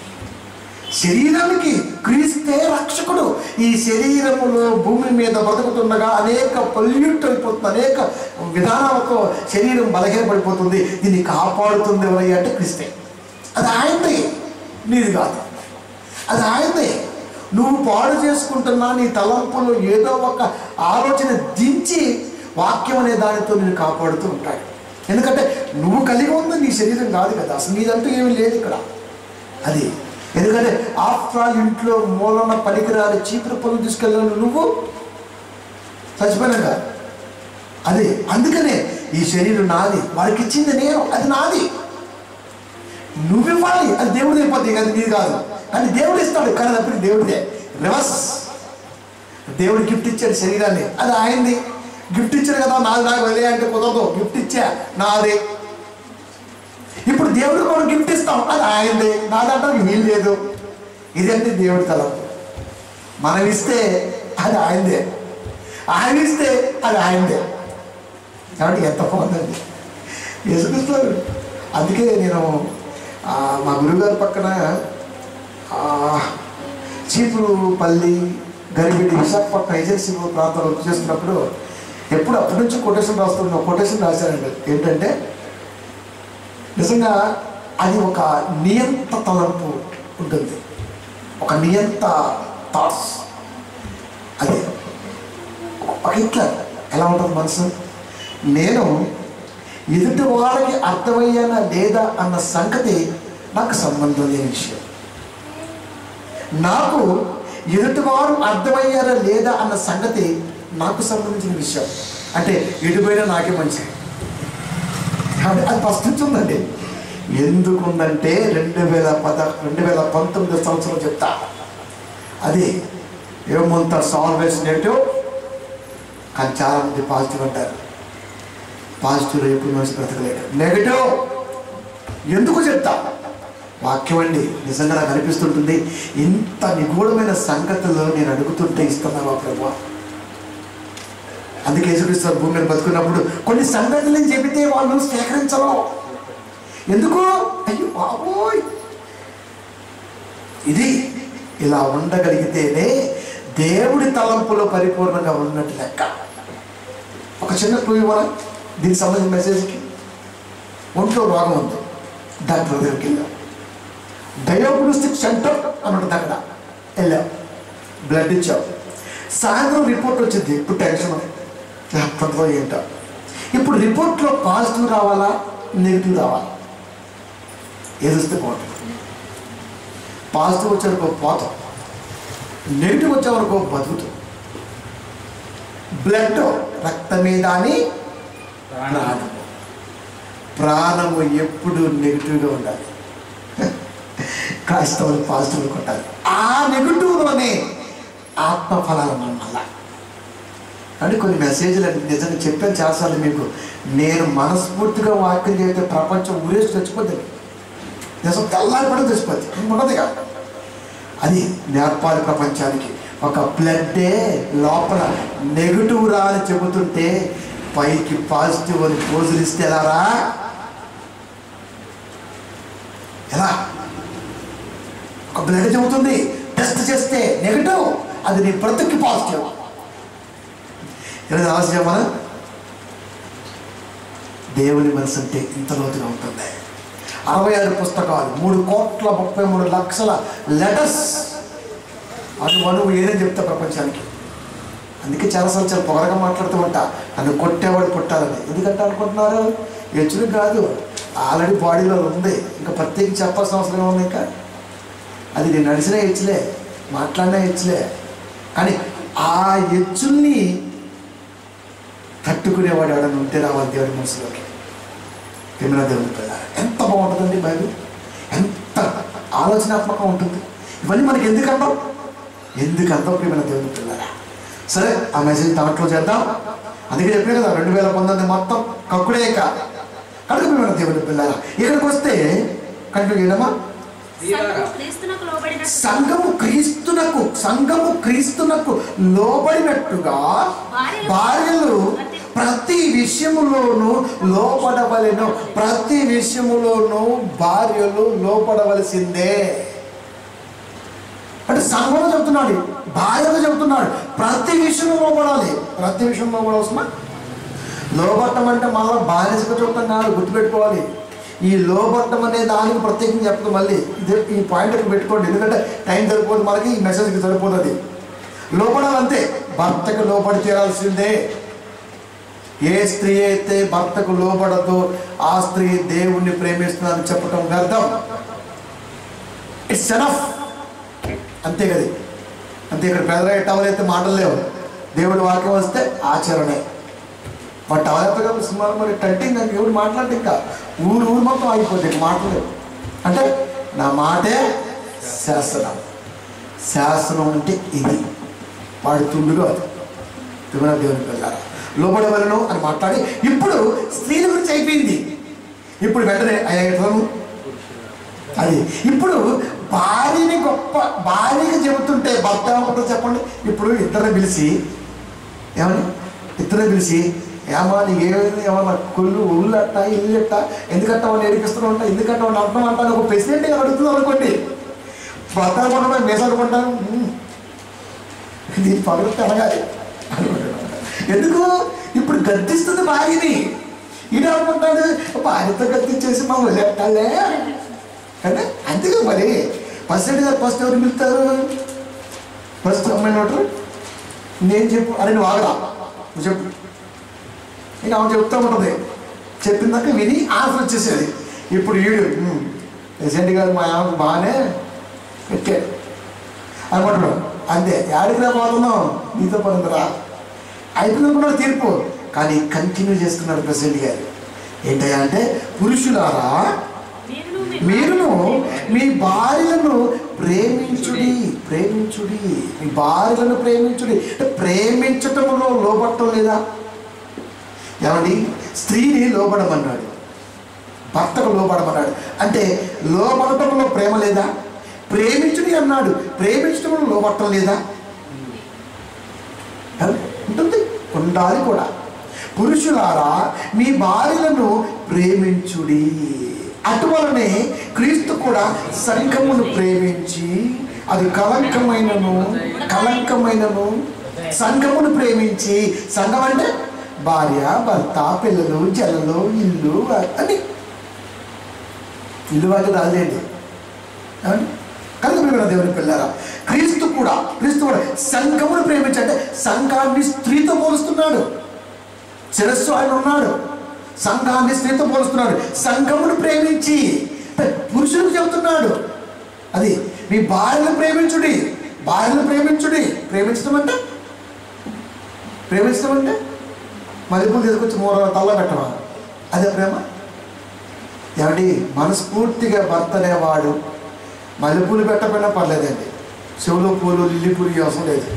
B: శరీరానికి క్రీస్తే రక్షకుడు ఈ శరీరములో భూమి మీద బ్రతుకుతుండగా అనేక పొల్యూట్ అయిపోతుంది అనేక విధానాలతో శరీరం బలహీనపడిపోతుంది దీన్ని కాపాడుతుంది ఎవరయ్యా అంటే క్రీస్తే అది ఆయనదే నీది కాదు అది ఆయనదే నువ్వు పాడు చేసుకుంటున్నా నీ తలంపులో ఏదో ఒక ఆలోచన దించి వాక్యం అనే దానితో నేను కాపాడుతూ ఉంటాడు ఎందుకంటే నువ్వు కలిగి ఉంది నీ శరీరం కాదు కదా అసలు నీదంటూ ఏమీ లేదు ఇక్కడ అది ఎందుకంటే ఆఫ్టర్ ఆల్ ఇంట్లో మూలన పనికిరాని చీపురు పనులు తీసుకెళ్ళాను నువ్వు చచ్చిపోయినాక అది అందుకనే ఈ శరీరం నాది వాడికి ఇచ్చింది నేను అది నాది నువ్వు ఇవ్వాలి అది దేవుడు అయిపోద్ది అది నీది కాదు కానీ దేవుడు ఇస్తాడు కానీ అప్పుడు దేవుడిదే రివర్స్ దేవుడు గిఫ్ట్ ఇచ్చాడు శరీరాన్ని అది ఆయనది గిఫ్ట్ ఇచ్చాడు కదా నాది నాకు వదిలే అంటే కుదరదు గిఫ్ట్ ఇచ్చా నాది ఇప్పుడు దేవుడు కూడా గిఫ్ట్ ఇస్తాం అది ఆయనదే నాదంటానికి వీలు లేదు ఇదంటే దేవుడి తలం మనం ఇస్తే అది ఆయనదే ఆయన ఇస్తే అది ఆయనదే కాబట్టి ఎంత బాగుందండి యేసుక్రీస్తు అందుకే నేను ఆ, మా గురుగారి పక్కన ఆ, చీపురుపల్లి గరిబిడి విశాఖపట్నం ఏజెన్సీ ప్రాంతంలో చేస్తున్నప్పుడు ఎప్పుడు అప్పటి నుంచి కొటేషన్ రాస్తున్న కొటేషన్ రాశానండి ఏంటంటే నిజంగా అది ఒక నియంత తలంపు ఉంటుంది ఒక నియంత థాట్స్ అది ఒక హిట్లర్ ఎలా ఉంటుంది మనసు నేను ఎదుటి వాళ్ళకి అర్థమయ్యానా లేదా అన్న సంగతి నాకు సంబంధం లేని విషయం నాకు ఎదుటివారు అర్థమయ్యారా లేదా అన్న సంగతి నాకు సంబంధించిన విషయం అంటే ఎటుపోయినా నాకే మంచిది కాబట్టి అది ఫస్ట్ నుంచి ఉందండి ఎందుకుందంటే రెండు వేల పద రెండు వేల పంతొమ్మిది సంవత్సరం చెప్తా అది ఏమంత సాల్వేస్ నెగిటివ్ కానీ చాలా మంది పాజిటివ్ అంటారు పాజిటివ్ రేపు మనిషి బ్రతకలేడు నెగిటివ్ ఎందుకు చెప్తా వాక్యం అండి నిజంగా నాకు అనిపిస్తుంటుంది ఇంత నిగూఢమైన సంగతులు నేను అడుగుతుంటే ఇస్తున్నావా ప్రభు అందుకే యేసుక్రీస్తు భూమి మీద బతుకున్నప్పుడు కొన్ని సంగతులు నేను చెబితే వాళ్ళు స్వీకరించరు ఎందుకు అయ్యో బాబోయ్ ఇది ఇలా ఉండగలిగితేనే దేవుడి తలంపులో పరిపూర్ణంగా ఉన్నట్టు లెక్క ఒక చిన్న క్లూ ఇవ్వరా దీనికి సంబంధించిన మెసేజ్కి ఒంట్లో రోగం ఉంది డాక్టర్ దగ్గరికి వెళ్ళాం డయాగ్నోస్టిక్ సెంటర్ అని ఉంటుంది అక్కడ వెళ్ళాం బ్లడ్ ఇచ్చాం సాయంత్రం రిపోర్ట్ వచ్చింది ఇప్పుడు టెన్షన్ ఎప్పటిలో ఏంటో ఇప్పుడు రిపోర్ట్లో పాజిటివ్ రావాలా నెగిటివ్ రావాలా ఏది వస్తే బాగుంటుంది పాజిటివ్ వచ్చే వరకు పోతాం నెగిటివ్ వచ్చే వరకు బతుకుతాం బ్లడ్ రక్తం మీద అని ప్రాణము ప్రాణము ఎప్పుడు నెగిటివ్గా ఉండాలి క్రైస్తవులు పాజిటివ్ కొట్టాలి ఆ నెగిటివ్లోనే ఆత్మ ఫలాలు మనం మళ్ళా అంటే కొన్ని మెసేజ్లు అంటే నిజంగా చెప్పాను చాలాసార్లు మీకు నేను మనస్ఫూర్తిగా వాక్యం చేస్తే ప్రపంచం ఊరేసి చచ్చిపోతుంది నిజం తెల్లారి పడి చచ్చిపోద్ది ఉండదు కాదు అది నేర్పాలి ప్రపంచానికి ఒక బ్లడ్డే లోపల నెగిటివ్ రా అని చెబుతుంటే పైకి పాజిటివ్ అని పోజులు ఇస్తే ఎలా రా ఎలా ఒక బ్లడ్ చెబుతుంది టెస్ట్ చేస్తే నెగిటివ్ అది నీ బ్రతుక్కి పాజిటివ్ ఏదైనా ఆలోచన మన దేవుని మనసు అంటే ఇంత లోతుగా ఉంటుంది అరవై ఆరు పుస్తకాలు మూడు కోట్ల ముప్పై మూడు లక్షల లెటర్స్ అను అణువు ఏదని చెప్తా ప్రపంచానికి అందుకే చాలాసార్లు చాలా పొగరగా మాట్లాడుతూ ఉంటా నన్ను కొట్టేవాడు పుట్టాలని ఎందుకంటే అనుకుంటున్నారు హెచ్చులు కాదు ఆల్రెడీ బాడీలో ఉంది ఇంకా ప్రత్యేకించి చెప్పాల్సిన అవసరం ఉంది ఇంకా అది నేను నడిచిన హెచ్చులే మాట్లాడిన హెచ్చులే కానీ ఆ హెచ్చుల్ని తట్టుకునేవాడు ఎవడన్నా ఉంటే రావాలి దేవుడి మనసులోకి తిమిర దేవుని పిల్లలు ఎంత బాగుంటుందండి బైబిల్ ఎంత ఆలోచనాత్మకంగా ఉంటుంది ఇవన్నీ మనకి ఎందుకు అంటాం ఎందుకు అంటాం ప్రియమైన దేవుని పిల్లరా సరే ఆ మెసేజ్ దాంట్లో చేద్దాం అందుకే చెప్పిన కదా రెండు వేల పంతొమ్మిది మొత్తం కక్కుడే ఇక కడుపు మన దేవుని పిల్లల ఇక్కడికి వస్తే కంటిన్యూ చేయడమా
C: సంఘము క్రీస్తునకు లోబడినట్టు
B: సంఘము క్రీస్తునకు సంఘము క్రీస్తునకు లోబడినట్టుగా భార్యలు ప్రతి విషయములోనూ లోపడవలెను ప్రతి విషయములోనూ భార్యలు లోపడవలసిందే అంటే సంఘంలో చెప్తున్నాడు భార్యలో చెప్తున్నాడు ప్రతి విషయంలో లోపడాలి ప్రతి విషయంలో లోపడవలసిన లోబట్టం అంటే మళ్ళీ బానిసగా చెప్తాం కాదు గుర్తుపెట్టుకోవాలి ఈ లోబట్టం అనే దానికి ప్రత్యేకంగా చెప్తాం మళ్ళీ ఇది ఈ పాయింట్ ఇక్కడ పెట్టుకోండి ఎందుకంటే టైం సరిపోదు మనకి ఈ మెసేజ్కి సరిపోతుంది లోపడాలంతే భర్తకు లోపడి తీరాల్సిందే ఏ స్త్రీ అయితే భర్తకు లోబడదో ఆ స్త్రీ దేవుణ్ణి ప్రేమిస్తుందని చెప్పటం వ్యర్థం ఇట్స్ ఎనఫ్ అంతే కదా అంతే ఇక్కడ పెదరా టవర్ అయితే మాటలు లేవు దేవుడి వాక్యం వస్తే ఆచరణే మా టవర్ ఎత్త కదా సినిమాలు మరి టంటింగ్ అని ఎవరు మాట్లాడితే ఇంకా ఊరు ఊరు మొత్తం ఆగిపోతుంది ఇక మాటలేవు అంటే నా మాటే శాసనం శాసనం అంటే ఇది వాడి తుండుగా అది తిరుమల దేవుని పిల్లారా లోబడవలను అని మాట్లాడి ఇప్పుడు స్త్రీల గురించి అయిపోయింది ఇప్పుడు వెంటనే అయ్యా ఎట్లను అది ఇప్పుడు భార్యని గొప్ప భార్యగా చెబుతుంటే భర్త ఏమంటారో చెప్పండి ఇప్పుడు ఇద్దరిని పిలిచి ఏమని ఇద్దరిని పిలిచి ఏమా నీకు ఏమైంది ఏమన్నా కొల్లు ఊళ్ళు అట్ట ఇల్లు అట్ట ఎందుకంటే వాడిని ఎడికిస్తూ ఉంటా ఎందుకంటే వాడిని అంటున్నాం అంటాను ఒక ప్రెసిడెంట్ అడుగుతున్నారు అనుకోండి భర్త అనుకుంటున్నా మేసాలు అనుకుంటాను దీన్ని పగడితే అనగాలి ఎందుకు ఇప్పుడు గద్దిస్తుంది భార్యని ఈయన అనుకుంటాడు భార్యతో గద్దించేసి మమ్మల్ని ఎట్టాలే కదా అంతేగా మరి ఫస్ట్ గారు ఫస్ట్ ఎవరు పిలుస్తారు ఫస్ట్ అమ్మాయిని ఉంటారు నేను చెప్పు అరే నువ్వు ఆగరా నువ్వు చెప్పు ఇక ఆమె చెప్తా ఉంటుంది చెప్పిందాక విని ఆన్సర్ వచ్చేసేది ఇప్పుడు వీడు ప్రెసిడెంట్ గారు మా ఆమెకు బాగానే పెట్టాడు అనుకుంటున్నాడు అంతే యాడికి రా పోతున్నావు నీతో పనుందిరా అయిపోయిందనుకున్నాడు తీర్పు కానీ కంటిన్యూ చేస్తున్నాడు ప్రెసిడెంట్ గారు ఏంటయ్యా అంటే పురుషులారా
C: మీరును మీ
B: మీరును మీ భార్యలను ప్రేమించుడి ప్రేమించుడి మీ భార్యలను ప్రేమించుడి అంటే ప్రేమించటంలో లోపడటం లేదా ఏమండి స్త్రీని లోబడమన్నాడు భర్తకు లోబడమన్నాడు అంటే లోబడటంలో ప్రేమ లేదా ప్రేమించుడి అన్నాడు ప్రేమించటంలో లోబడటం లేదా ఏమండి? ఉంటుంది ఉండాలి కూడా పురుషులారా మీ భార్యలను ప్రేమించుడి అటువలనే క్రీస్తు కూడా సంఘమును ప్రేమించి అది కలంకమైనను కలంకమైనను సంఘమును ప్రేమించి సంఘం అంటే భార్య భర్త పిల్లలు జలలు ఇల్లు అని ఇల్లు వాళ్ళు రాలేండి ఏమండి? కనుక మీరు దేవుని పిల్లారా క్రీస్తు కూడా క్రీస్తు కూడా సంఘమును ప్రేమించి అంటే సంఘాన్ని స్త్రీతో పోలుస్తున్నాడు శిరస్సు ఆయన ఉన్నాడు సంఘాన్ని స్త్రీతో పోలుస్తున్నాడు సంఘమును ప్రేమించి అంటే పురుషులకు చెబుతున్నాడు అది మీ భార్యను ప్రేమించుడి భార్యను ప్రేమించుడి ప్రేమించడం అంటే ప్రేమించడం అంటే మల్లెపూలు తీసుకొచ్చి మూర తల్ల పెట్టమా అదే ప్రేమ ఏమండి మనస్ఫూర్తిగా భర్త అనేవాడు మల్లెపూలు పెట్టకపోయినా పర్లేదండి చెవులో పూలు లిల్లీ పూలు ఇవి అవసరం లేదు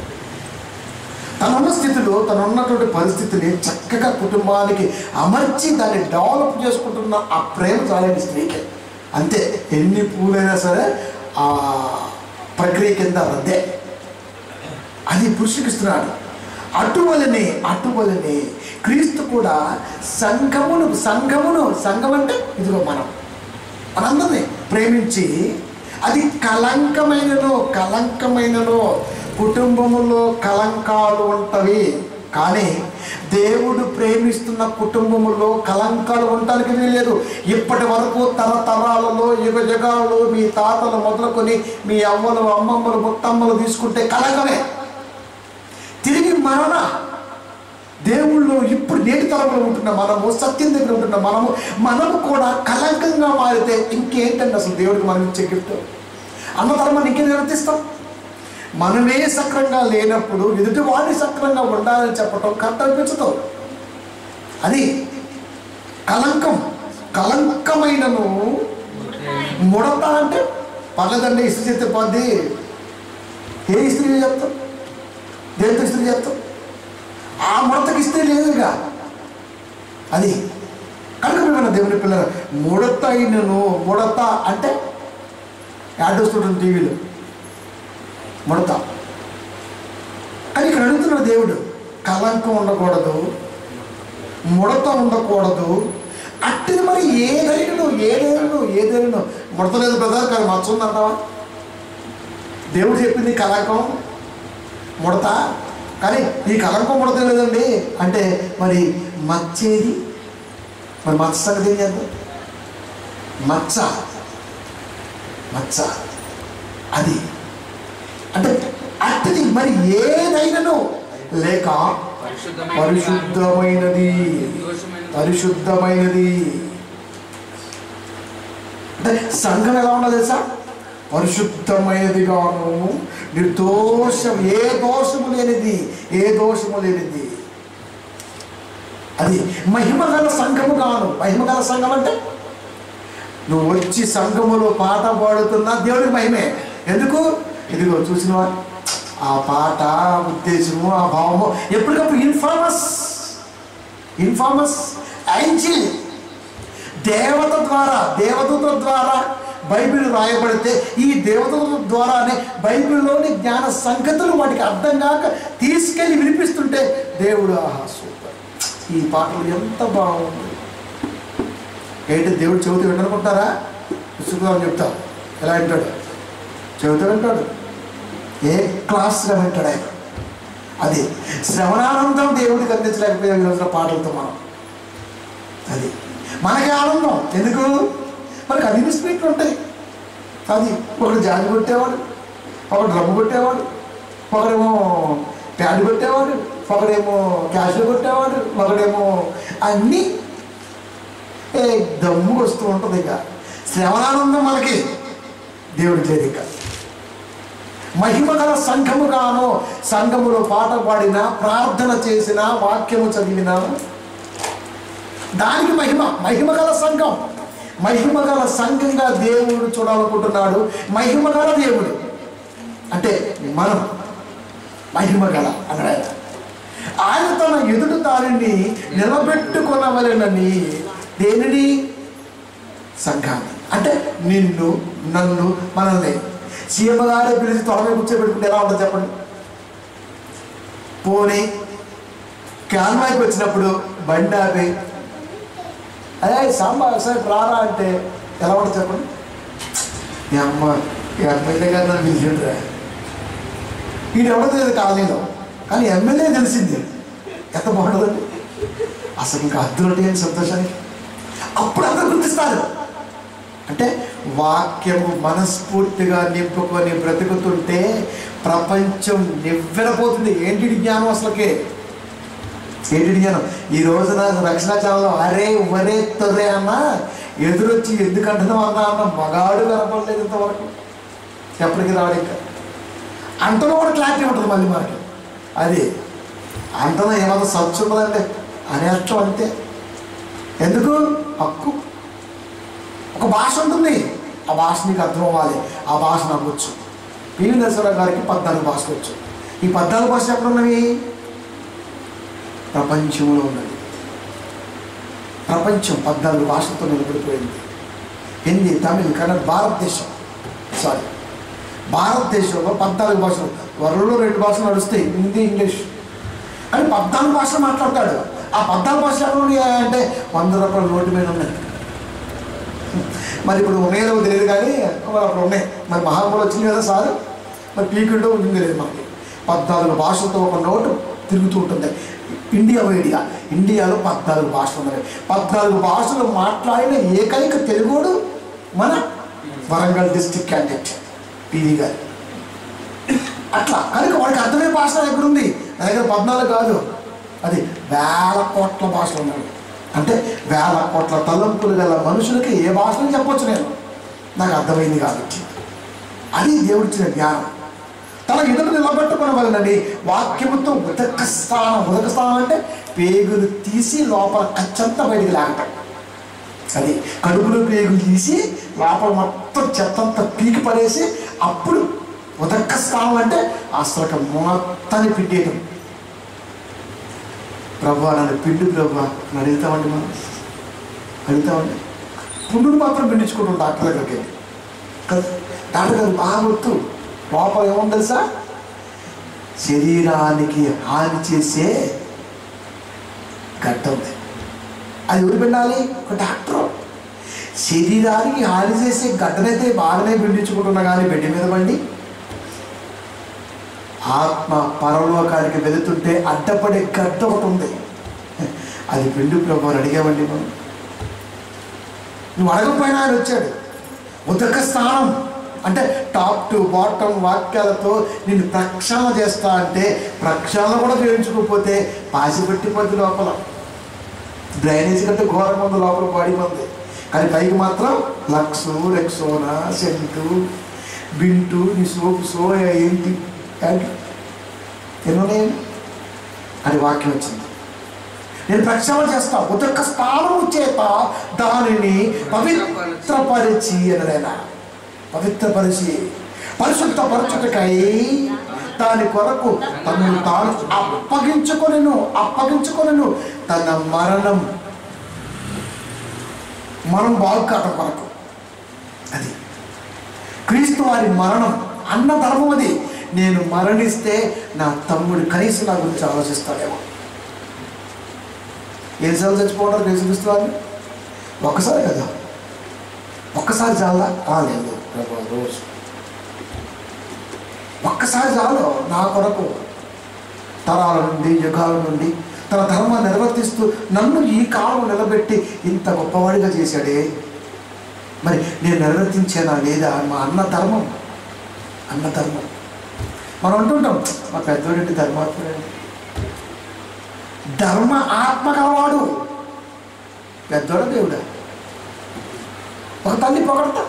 B: తనున్న స్థితిలో తను ఉన్నటువంటి పరిస్థితిని చక్కగా కుటుంబానికి అమర్చి దాన్ని డెవలప్ చేసుకుంటున్న ఆ ప్రేమ చాలండి స్త్రీకి అంతే ఎన్ని పూలైనా సరే ఆ ప్రక్రియ కింద రద్దే అది పురుషుకి ఇస్తున్నాడు అటువలనే అటువలనే క్రీస్తు కూడా సంఘమును సంఘమును సంఘం అంటే ఇదిగో మనం మనందరినీ ప్రేమించి అది కలంకమైనను కలంకమైనను కుటుంబములో కలంకాలు ఉంటవి కానీ దేవుడు ప్రేమిస్తున్న కుటుంబములో కలంకాలు ఉండటానికి వీలేదు ఇప్పటి వరకు తరతరాలలో యుగ యుగాలలో మీ తాతలు మొదలుకొని మీ అమ్మలు అమ్మమ్మలు ముత్తమ్మలు తీసుకుంటే కలంకమే తిరిగి మరణ దేవుళ్ళు ఇప్పుడు నేటి తరంలో ఉంటున్న మనము సత్యం దగ్గర ఉంటున్న మనము మనము కూడా కలంకంగా మారితే ఇంకేంటండి అసలు దేవుడికి మనం ఇచ్చే గిఫ్ట్ అన్న ధర్మాన్ని ఇంకేం నిర్వర్తిస్తాం మనమే సక్రంగా లేనప్పుడు ఎదుటి వాడిని సక్రంగా ఉండాలని చెప్పటం కరెక్ట్ అనిపించదు అది కలంకం కలంకమైనను ముడత అంటే పర్లేదండి ఇస్త్రీ చేస్తే పోద్ది ఏ ఇస్త్రీ చెప్తాం దేంతో ఇస్త్రీ చేస్తాం ఆ ముడతకి ఇస్తే లేదుగా అది కనుక మేము దేవుని పిల్లలు ముడత అయినను ముడత అంటే యాడ్ వస్తుంటుంది టీవీలో ముడత కానీ ఇక్కడ అడుగుతున్నాడు దేవుడు కలంకం ఉండకూడదు ముడత ఉండకూడదు అట్టిది మరి ఏదైనా ఏదైనా ఏదైనా ముడత లేదు బ్రదర్ కానీ మచ్చ ఉందంటావా దేవుడు చెప్పింది కలంకం ముడత కానీ ఈ కలంకం ముడత లేదండి అంటే మరి మచ్చేది మరి మచ్చ సంగతి ఏం చేద్దాం మచ్చ మచ్చ అది అంటే అట్టిది మరి ఏదైనాను లేక పరిశుద్ధమైనది పరిశుద్ధమైనది అంటే సంఘం ఎలా ఉన్నది తెలుసా పరిశుద్ధమైనదిగాను నిర్దోషం ఏ దోషము లేనిది ఏ దోషము లేనిది అది మహిమగల సంఘము గాను మహిమగల సంఘం అంటే నువ్వు వచ్చి సంఘములో పాట పాడుతున్నా దేవుడికి మహిమే ఎందుకు ఇదిగో చూసినవా ఆ పాట ఉద్దేశము ఆ భావము ఎప్పటికప్పుడు ఇన్ఫార్మస్ ఇన్ఫార్మస్ యాంజిల్ దేవత ద్వారా దేవదూత ద్వారా బైబిల్ రాయబడితే ఈ దేవదూత ద్వారానే బైబిల్లోని జ్ఞాన సంగతులు వాటికి అర్థం కాక తీసుకెళ్ళి వినిపిస్తుంటే దేవుడు ఆహా సూపర్ ఈ పాటలు ఎంత బాగుంది ఏంటి దేవుడు చెబుతూ విననుకుంటారా విసుగుదామని చెప్తా ఎలా వింటాడు చెబుతూ వింటాడు ఏ క్లాస్గా వింటాడు ఆయన అది శ్రవణానందం దేవుడికి అందించలేకపోయాం ఈ రోజున పాటలతో మనం అది మనకి ఆనందం ఎందుకు మనకి అన్ని స్పీట్లు ఉంటాయి అది ఒకడు జాలి కొట్టేవాడు ఒకడు డ్రమ్ము కొట్టేవాడు ఒకడేమో ప్యాడ్ కొట్టేవాడు ఒకడేమో క్యాష్ కొట్టేవాడు ఒకడేమో అన్నీ ఏ దమ్ము వస్తూ ఉంటుంది ఇక శ్రవణానందం మనకి దేవుడికి లేదు ఇక మహిమ గల సంఘము గాను సంఘములో పాట పాడిన ప్రార్థన చేసిన వాక్యము చదివిన దానికి మహిమ మహిమ గల సంఘం మహిమ గల సంఘంగా దేవుడు చూడాలనుకుంటున్నాడు మహిమ గల దేవుడు అంటే మనం మహిమ గల అన్నాడు ఆయన. ఆయన తన ఎదుటి దారిని నిలబెట్టుకొనవలెనని దేనిని సంఘాన్ని అంటే నిన్ను నన్ను మనల్ని సీఎం గారే పిలిచి త్వరగా కూర్చోబెట్టుకుంటే ఎలా ఉంటుంది చెప్పండి పోనీ క్యాన్వాయికి వచ్చినప్పుడు బండి ఆపి అదే సాంబార్ సార్ రారా అంటే ఎలా ఉంటుంది చెప్పండి మీ అమ్మ ఈ ఎమ్మెల్యే గారు నన్ను పిలిచిండ్రా వీడు ఎవడో తెలియదు కాలనీలో కానీ ఎమ్మెల్యే తెలిసింది ఎంత బాగుంటుందండి అసలు ఇంకా అద్దులు ఏం సంతోషానికి అప్పుడు అందరూ గుర్తిస్తారు అంటే వాక్యము మనస్ఫూర్తిగా నింపుకొని బ్రతుకుతుంటే ప్రపంచం నివ్వెరపోతుంది ఏంటి ఈ జ్ఞానం అసలుకే ఏంటి ఈ జ్ఞానం ఈ రోజున రక్షణ ఛానల్లో అరే ఒరే తొర్రే అన్న ఎదురొచ్చి ఎందుకంటున్నావు అన్నా అన్న మగాడు కనపడలేదు ఇంతవరకు ఎప్పటికీ రాడు ఇంకా అంతలో కూడా క్లారిటీ ఉంటుంది మళ్ళీ మనకి అది అంతలో ఏమన్నా సచ్చు ఉన్నదండి అనేష్టం అంతే ఎందుకు హక్కు ఒక భాష ఉంటుంది ఆ భాష నీకు అర్థం అవ్వాలి ఆ భాష నాకు వచ్చు పివి నరసింహరావు గారికి పద్నాలుగు భాషలు వచ్చు ఈ పద్నాలుగు భాషలు ఎక్కడ ఉన్నవి ప్రపంచంలో ఉన్నది ప్రపంచం పద్నాలుగు భాషలతో నిలబడిపోయింది హిందీ తమిళ్ కన్నడ భారతదేశం సారీ భారతదేశంలో పద్నాలుగు భాషలు వరల్డ్లో రెండు భాషలు నడుస్తాయి హిందీ ఇంగ్లీష్ కానీ పద్నాలుగు భాషలు మాట్లాడతాడు ఆ పద్నాలుగు భాషలు ఎక్కడ ఉన్నాయి అంటే వంద రూపాయల నోటు మీద ఉన్నాయి మరి ఇప్పుడు ఉన్నాయో తెలియదు కానీ మరి అప్పుడు ఉన్నాయి మరి మహాత్ములు వచ్చింది కదా సార్ మరి పీకింటో ఉంది లేదు మనకి పద్నాలుగు భాషలతో ఒక నోటు తిరుగుతూ ఉంటుంది ఇండియా వైడిగా ఇండియాలో పద్నాలుగు భాషలు ఉన్నాయి పద్నాలుగు భాషలు మాట్లాడిన ఏకైక తెలుగుడు మన వరంగల్ డిస్టిక్ క్యాండిడేట్ పివి గారు అట్లా కనుక వాడికి అర్థమయ్యే భాష నా దగ్గర ఉంది నా దగ్గర పద్నాలుగు కాదు అది వేల కోట్ల భాషలు ఉన్నాయి అంటే వేల కోట్ల తలంపులు గల మనుషులకి ఏ భాషలో చెప్పొచ్చు నేను నాకు అర్థమైంది కాబట్టి అది దేవుడిచ్చిన జ్ఞానం తన ఎదురు నిలబెట్టుకున్న వలనని వాక్యముతో ఉదక స్థానం ఉదక స్థానం అంటే పేగులు తీసి లోపల కచ్చంతా బయటికి లాగటం అది కడుపులో పేగులు తీసి లోపల మొత్తం చెత్తంతా పీకి పడేసి అప్పుడు ఉదక స్థానం అంటే అసలు మొత్తాన్ని పిండేయటం ప్రభా నన్ను పిండి ప్రభా అని అడుగుతామండి మనం అడుగుతామండి పుండును మాత్రం పిండించుకుంటాం డాక్టర్ దగ్గరికి వెళ్ళి. కదా డాక్టర్ గారు బాగా గుర్తు లోపల ఏముంది తెలుసా శరీరానికి హాని చేసే గడ్డ ఉంది అది ఎవరు పిండాలి ఒక డాక్టర్ శరీరానికి హాని చేసే గడ్డనైతే బాగానే పిండించుకుంటున్నా కానీ బెడ్ మీద బండి ఆత్మ పరలోకానికి వెళుతుంటే అడ్డపడే గడ్డ ఒకటి ఉంది అది పిండు ప్రభు అని అడిగామండి మనం నువ్వు అడగకపోయినా ఆయన వచ్చాడు ఉదక స్నానం అంటే టాప్ టు బాటమ్ వాక్యాలతో నిన్ను ప్రక్షాళన చేస్తా అంటే ప్రక్షాళన కూడా చేయించుకోకపోతే పాసి పెట్టిపోద్ది లోపల డ్రైనేజ్ కంటే ఘోరంగా ఉంది లోపల బాడీ మంది కానీ పైకి మాత్రం లక్స్ రెక్సోనా సెంటు బింటు నీ సోపు సో ఏంటి ఏంటి ఎన్నున్నాయండి అని వాక్యం వచ్చింది నేను ప్రక్షాళన చేస్తా ఉదక స్థానము చేత దానిని పవిత్రపరిచి అనడైనా పవిత్రపరిచి పరిశుద్ధపరచుటకై దాని కొరకు తనను తాను అప్పగించుకొనెను అప్పగించుకొనెను తన మరణం మనం బాగు కావడం కొరకు అది క్రీస్తు వారి మరణం అన్న ధర్మం అది నేను మరణిస్తే నా తమ్ముడు కనీసం నా గురించి ఆలోచిస్తాడేమో ఎన్నిసార్లు చచ్చిపోవడం యేసుక్రీస్తు వారిని ఒక్కసారి కదా ఒక్కసారి చాలా ఆ, లేదు ప్రభు రోజు ఒక్కసారి చాలు నా కొరకు తరాల నుండి యుగాల నుండి తన ధర్మాన్ని నిర్వర్తిస్తూ నన్ను ఈ కాలం నిలబెట్టి ఇంత గొప్పవాడిగా చేశాడే మరి నేను నిర్వర్తించానా లేదా మా అన్న ధర్మం అన్న ధర్మం మనం అంటుంటాం మా పెద్దోడింటి ధర్మాత్ముడండి ధర్మ ఆత్మ గలవాడు పెద్దోడ దేవుడా ఒక తల్లి పొగడతా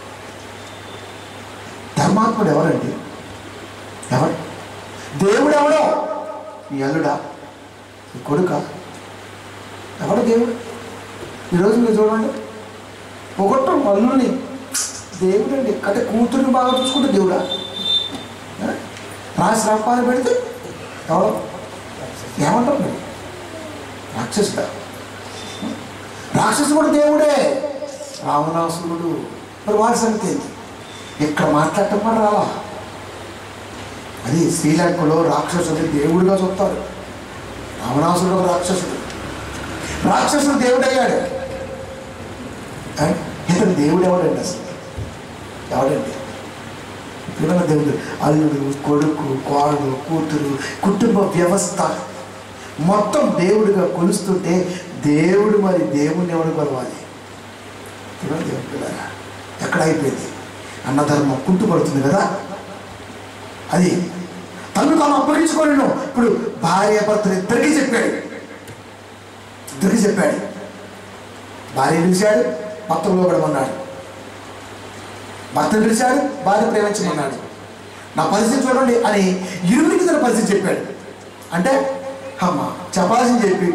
B: ధర్మాత్ముడు ఎవరండి ఎవరు దేవుడు ఎవడో నీ అల్లుడా నీ కొడుక ఎవడు దేవుడు ఈరోజు మీరు చూడండి పొగట్టం అల్లుని దేవుడండి అంటే కూతురుని బాగా చూసుకుంటే దేవుడా ఆ? రాసి రప్పాలు పెడితే ఎవడో ఏమంటారు మీరు రాక్షసుడా రాక్షసుడు కూడా దేవుడే రావణాసురుడు మరి వాడి సంగతి ఏంటి ఇక్కడ మాట్లాడటం కూడా రావా అది శ్రీలంకలో రాక్షసుడు దేవుడిగా చూస్తారు రావణాసురుడు ఒక రాక్షసుడు రాక్షసుడు దేవుడు అయ్యాడు ఆ? ఇతను దేవుడు ఎవడండి అసలు ఎవడండి పిల్లల దేవుడు అల్లుడు కొడుకు కోడలు కూతురు కుటుంబ వ్యవస్థ మొత్తం దేవుడిగా కొలుస్తుంటే దేవుడు మరి దేవుడిని ఎవడు కొలవాలి పిల్లల దేవుడు పిల్లరా ఎక్కడ అయిపోయింది అన్నధర్మం కుంటుపడుతుంది కదా అది తను తాను అప్పగించుకోలేను ఇప్పుడు భార్య భర్తలు ఇద్దరికీ చెప్పాడు ఇద్దరికీ చెప్పాడు భార్య పిలిచాడు భర్త లోపడమన్నాడు భర్తను పిలిచాడు భార్య ప్రేమించమన్నాడు నా పరిస్థితి చూడండి అని ఇరువురికి తన పరిస్థితి చెప్పాడు అంటే అమ్మ చెప్పాల్సింది చెప్పి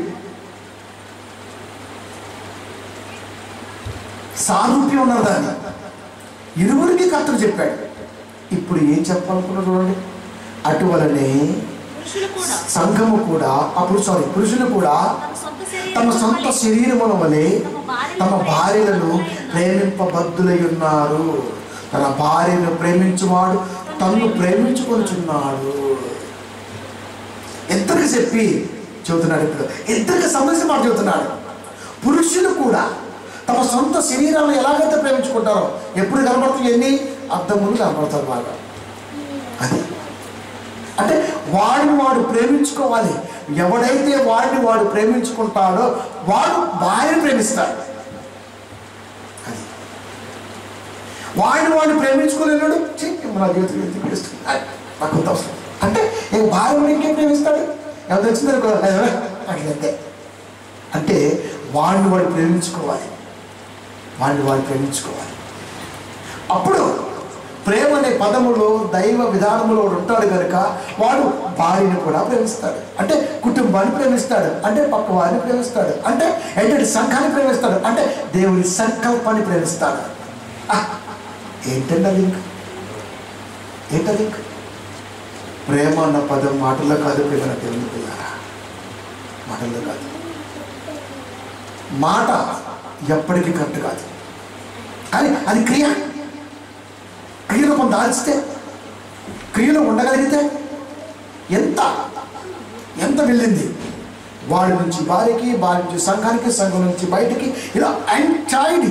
B: సారూప్యం ఉన్నది దాన్ని ఇరువురికి కర్తలు చెప్పాడు ఇప్పుడు ఏం చెప్పాలనుకున్నా చూడండి అటువలనే
C: పురుషులు కూడా
B: సంఘము కూడా అప్పుడు సారీ పురుషులు కూడా
C: తమ సొంత
B: తమ సొంత శరీరముల వలె తమ భార్యలను
C: ప్రేమింప
B: ప్రేమింపబద్ధులై ఉన్నారు తన భార్యను ప్రేమించువాడు తన్ను ప్రేమించుకొనుచున్నాడు ఇద్దరికి చెప్పి చెబుతున్నాడు ఇప్పుడు ఇద్దరికి సంబంధించిన మాట చెబుతున్నాడు పురుషులు కూడా తమ సొంత శరీరాలను ఎలాగైతే ప్రేమించుకుంటారో ఎప్పుడు కనబడుతుంది ఎన్ని అద్దం ముందు కనబడతారు బాగా అది అంటే వాడిని వాడు ప్రేమించుకోవాలి ఎవడైతే వాడిని వాడు ప్రేమించుకుంటాడో వాడు భార్యను ప్రేమిస్తాడు అది వాడిని వాడిని ప్రేమించుకోలేనాడు ఛీ, నా జీవితం ఎందుకు వేస్ట్? అది నాకు కొంత అవసరం అంటే ఏ భార్య వాడు ఇంకేం ప్రేమిస్తాడు ఎవరు వచ్చింది అనుకో అట్లంతే అంటే వాడిని వాడు ప్రేమించుకోవాలి వాడిని వాడు ప్రేమించుకోవాలి అప్పుడు ప్రేమ అనే పదములో దైవ విధానములో వాడు ఉంటాడు కనుక వాడు భార్యను కూడా ప్రేమిస్తాడు అంటే కుటుంబాన్ని ప్రేమిస్తాడు అంటే పక్క వారిని ప్రేమిస్తాడు అంటే ఏంటంటే సంఘాన్ని ప్రేమిస్తాడు అంటే దేవుని సంకల్పాన్ని ప్రేమిస్తాడు ఆ, ఏంటండి అది ఇంకా ఏంటది ఇంకా ప్రేమ అన్న పదం మాటల్లో కాదు ప్రేమ దేవుని పిల్లారా మాటల్లో కాదు మాట ఎప్పటికీ కరెక్ట్ కాదు కానీ అది క్రియ క్రియలో కొంత దాల్చితే క్రియలో ఉండగలిగితే ఎంత ఎంత వెళ్ళింది వాడి నుంచి భార్యకి భార్య నుంచి సంఘానికి సంఘం నుంచి బయటికి ఇలా ఎంటైడ్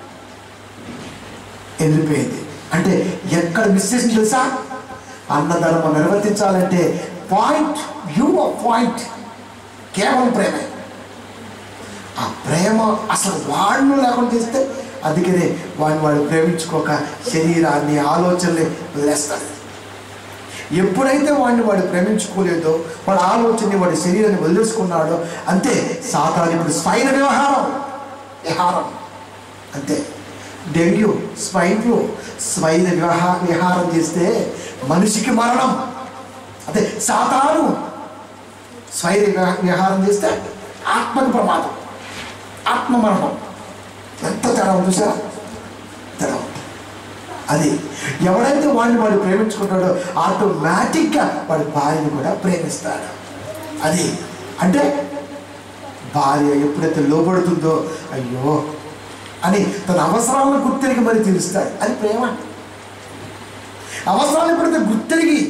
B: వెళ్ళిపోయింది అంటే ఎక్కడ మిస్ చేసింది తెలుసా అన్నధర్మం నిర్వర్తించాలంటే పాయింట్ యూ పాయింట్ కేవలం ప్రేమే ఆ ప్రేమ అసలు వాడిని లేకుండా చేస్తే అందుకనే వాడిని వాడు ప్రేమించుకోక శరీరాన్ని ఆలోచనలు వదిలేస్తాడు ఎప్పుడైతే వాడిని వాడు ప్రేమించుకోలేదో వాడి ఆలోచనని వాడి శరీరాన్ని వదిలేసుకున్నాడో అంతే సాతాను ఇప్పుడు స్వైన వ్యవహారం విహారం అంతే డెంగ్యూ స్వైన్ ఫ్లూ స్వైన వివహా విహారం చేస్తే మనిషికి మరణం అదే సాతాను స్వైర విహా- విహారం చేస్తే ఆత్మకు ప్రమాదం ఆత్మ మరణం ఎంత తేడా ఉంది చూసారా తేడా ఉంది అది ఎవడైతే వాడిని వాడు ప్రేమించుకుంటాడో ఆటోమేటిక్గా వాడి భార్యను కూడా ప్రేమిస్తాడు అది అంటే భార్య ఎప్పుడైతే లోబడుతుందో అయ్యో అని తన అవసరాలను గుర్తెరిగి మరి తీరుస్తాడు అది ప్రేమ అవసరాలు ఎప్పుడైతే గుర్తెరిగి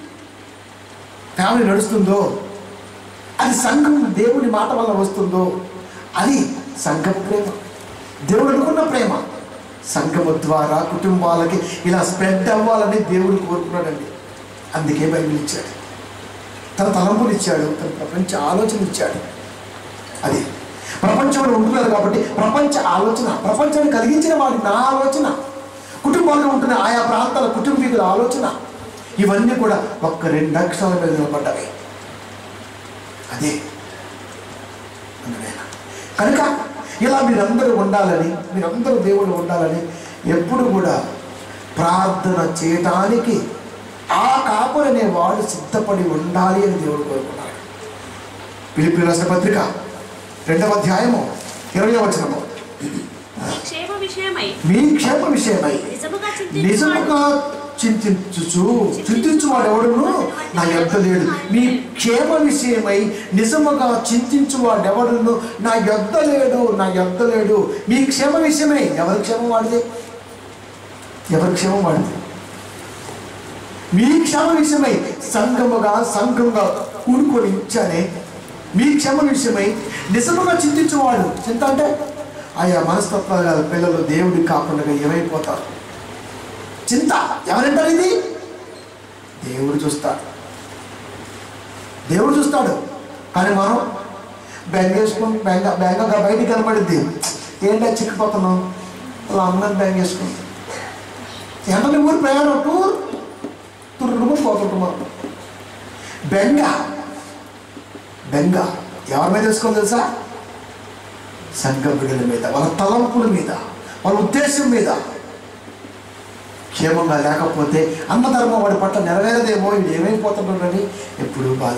B: ఫ్యామిలీ నడుస్తుందో అది సంఘం దేవుని మాట వల్ల వస్తుందో అది సంఘం ప్రేమ దేవుడు అనుకున్న ప్రేమ సంఘము ద్వారా కుటుంబాలకి ఇలా స్ప్రెడ్ అవ్వాలని దేవుడు కోరుకున్నాడండి అందుకే బైబిల్ ఇచ్చాడు తన తలంపులు ఇచ్చాడు తన ప్రపంచ ఆలోచన ఇచ్చాడు అది ప్రపంచంలో ఉంటున్నారు కాబట్టి ప్రపంచ ఆలోచన ప్రపంచాన్ని కలిగించిన వాడి నా ఆలోచన కుటుంబాల్లో ఉంటున్న ఆయా ప్రాంతాల కుటుంబీకుల ఆలోచన ఇవన్నీ కూడా ఒక్క రెండు అక్షరాల మీద నిలబడ్డవి అదే అందువలన. కనుక ఇలా మీరందరూ ఉండాలని మీరందరూ దేవుడు ఉండాలని ఎప్పుడు కూడా ప్రార్థన చేయటానికి ఆ కాపురు అనే వాడు సిద్ధపడి ఉండాలి అని దేవుడు కోరుకున్నాడు పిలిపి రాసిన పత్రిక రెండవ అధ్యాయము ఇరవై వచనము
C: క్షేమ విషయమై
B: మీ క్షేమ విషయమై
C: నిజముగా
B: నిజముగా చింతించుచు చింతించువాడు ఎవడును నా యొద్ద లేడు మీ క్షేమ విషయమై నిజముగా చింతించువాడు ఎవడును నా యొద్ద లేడు నా యొద్ద లేడు మీ క్షేమ విషయమై ఎవరి క్షేమం వాడిది ఎవరి క్షేమం వాడిది మీ క్షేమ విషయమై సంఘముగా సంఘంగా కూడుకొని ఇచ్చానే మీ క్షేమ విషయమై నిజముగా చింతించువాడు చింత అంటే ఆయా మనస్తత్వాలు గల పిల్లలు దేవుడికి కాకుండా ఏమైపోతారు చింత ఎవరంటారు ఇది దేవుడు చూస్తాడు దేవుడు చూస్తాడు కానీ మనం బెంగేసుకుని బెంగ బెంగగా బయటికి కనబడిద్ది ఏంటో చిక్కిపోతున్నాం అలా అందరం బెంగేసుకుని ఎంతని ఊరు ప్రయాణం టూర్ తుర్రుము పోతుంటున్నాం బెంగ బెంగ ఎవరి మీద వేసుకోవాలి తెలుసా సంఘ బిడ్డల మీద వాళ్ళ తలంపుల మీద వాళ్ళ ఉద్దేశం మీద క్షేమంగా లేకపోతే అన్నధర్మం వాడి పట్ల నెరవేరదేమో ఇది ఏమైపోతున్నాడని ఎప్పుడు బాధ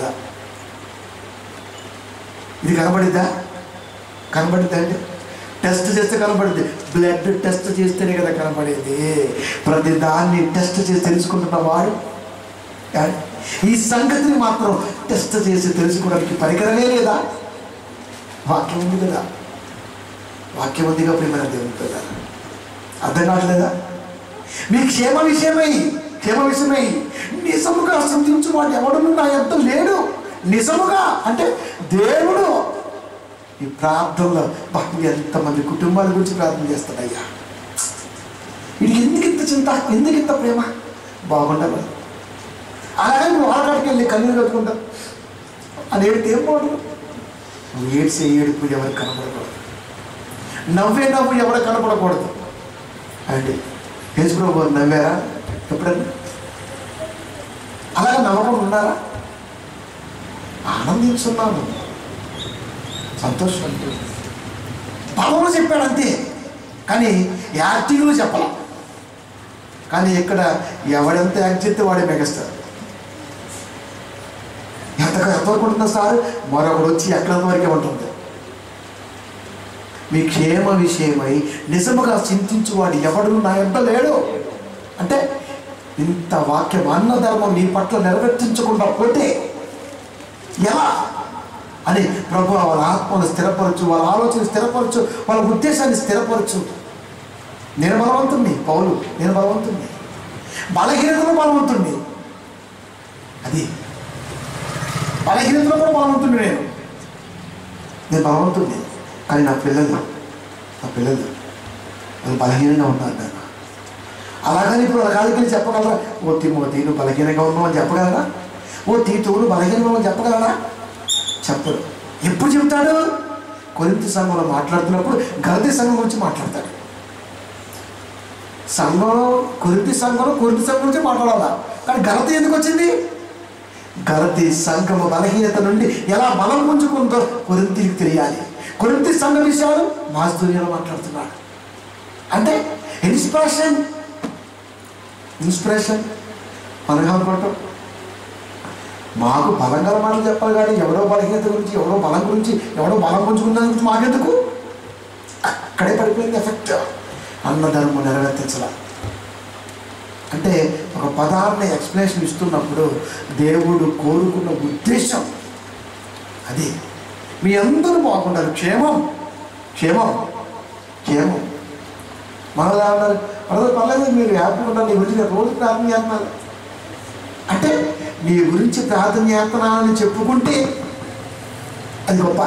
B: ఇది కనబడిద్దా కనబడిద్దా అండి టెస్ట్ చేస్తే కనబడింది బ్లడ్ టెస్ట్ చేస్తేనే కదా కనబడేది ప్రతి దాన్ని టెస్ట్ చేసి తెలుసుకుంటున్న వాడు కాదు. ఈ సంగతిని మాత్రం టెస్ట్ చేసి తెలుసుకోవడానికి పరికరమే లేదా వాక్యం ఉంది కదా వాక్యం ఉంది కాబట్టి మన దేవుని పిల్లలు అర్థం కావట్లేదా మీ క్షేమ విషయమై క్షేమ విషయమై నిజముగా శ్రద్ధించు వాడు ఎవడును నా ఎంత లేడు నిజముగా అంటే దేవుడు ఈ ప్రార్థనలో బాబు ఎంతమంది కుటుంబాల గురించి ప్రార్థన చేస్తాడయ్యా ఇది ఎందుకు ఇంత చింత ఎందుకు ఇంత ప్రేమ బాగుండాలి అలాగే నువ్వు ఆకాడికి వెళ్ళి కన్నీరు కట్టుకుంటా అది ఏడితే ఏం బాగుంటుంది నువ్వు ఏడ్చే ఏడుపు ఎవరు కనపడకూడదు నవ్వే నవ్వు ఎవరు కనపడకూడదు అండి యేసుప్రభు గారు నవ్వారా ఎప్పుడన్నా అలాగే నవ్వకుండా ఉన్నారా ఆనందించున్నాను సంతోషం పదవులు చెప్పాడు అంతే కానీ యాక్టింగ్లు చెప్పాల కానీ ఇక్కడ ఎవడెంత యాక్ట్ చేస్తే వాడే మెగస్తారు ఎంత ఎంతవరకు ఉంటుందా సార్ మరొకడు వచ్చి ఎక్కడంత వరకే ఉంటుంది మీ క్షేమ విషయమై నిజముగా చింతించువాడు ఎవడు నా ఎంత లేడు అంటే ఇంత వాక్యం అన్నధర్మం నీ పట్ల నెరవేర్తించకుండా పోతే ఎలా అని ప్రభు వాళ్ళ ఆత్మను స్థిరపరచు వాళ్ళ ఆలోచన స్థిరపరచు వాళ్ళ ఉద్దేశాన్ని స్థిరపరచు నేను బలవంతుణ్ణి పౌలు నేను బలవంతుణ్ణి బలహీనతలో బలవంతుణ్ణి అది బలహీనతలో కూడా బలవంతుణ్ణి నేను నేను బలవంతుణ్ణి కానీ నా పిల్లలు నా పిల్లలు వాళ్ళు బలహీనంగా ఉన్నారు నాన్న అలాగని ఇప్పుడు వాళ్ళ కాడికి వెళ్ళి చెప్పగలరా ఓ తిమోతి నువ్వు బలహీనంగా ఉన్నావు అని చెప్పగలరా ఓ తీతు నువ్వు బలహీనంగా ఉన్నావు అని చెప్పగలరా చెప్పడు ఎప్పుడు చెప్తాడు కొరింత సంఘంలో మాట్లాడుతున్నప్పుడు గలతీ సంఘం గురించి మాట్లాడతాడు సంఘంలో కొరింతి సంఘంలో కొరింతి సంఘం గురించి మాట్లాడాలా కానీ గలతి ఎందుకు వచ్చింది గలతి సంఘము బలహీనత నుండి ఎలా బలం పుంజుకుందో కొరింతికి తెలియాలి కొరింతి సంఘ విషయాలు మాస్దుర్యంలో మాట్లాడుతున్నాడు అంటే ఇన్స్పిరేషన్ ఇన్స్పిరేషన్ మనం అనుకుంటాం మాకు బలం గల మాటలు చెప్పాలి కానీ ఎవరో బలహీనత గురించి ఎవరో బలం గురించి ఎవరో బలం పుంజుకున్న దాని గురించి మాకెందుకు అక్కడే పడిపోయింది ఎఫెక్ట్ అన్నధర్మం నెరవేర్తించాల అంటే ఒక పదాన్ని ఎక్స్ప్లెనేషన్ ఇస్తున్నప్పుడు దేవుడు కోరుకున్న ఉద్దేశం అది మీ అందరూ బాగుండాలి క్షేమం క్షేమం క్షేమం మన ఏమన్నారు పర్లేదు పర్లేదు మీరు హ్యాపీగా ఉండాలి నీ గురించి నేను రోజు ప్రార్థన చేస్తున్నాను అంటే నీ గురించి ప్రార్థన చేస్తున్నానని చెప్పుకుంటే అది గొప్ప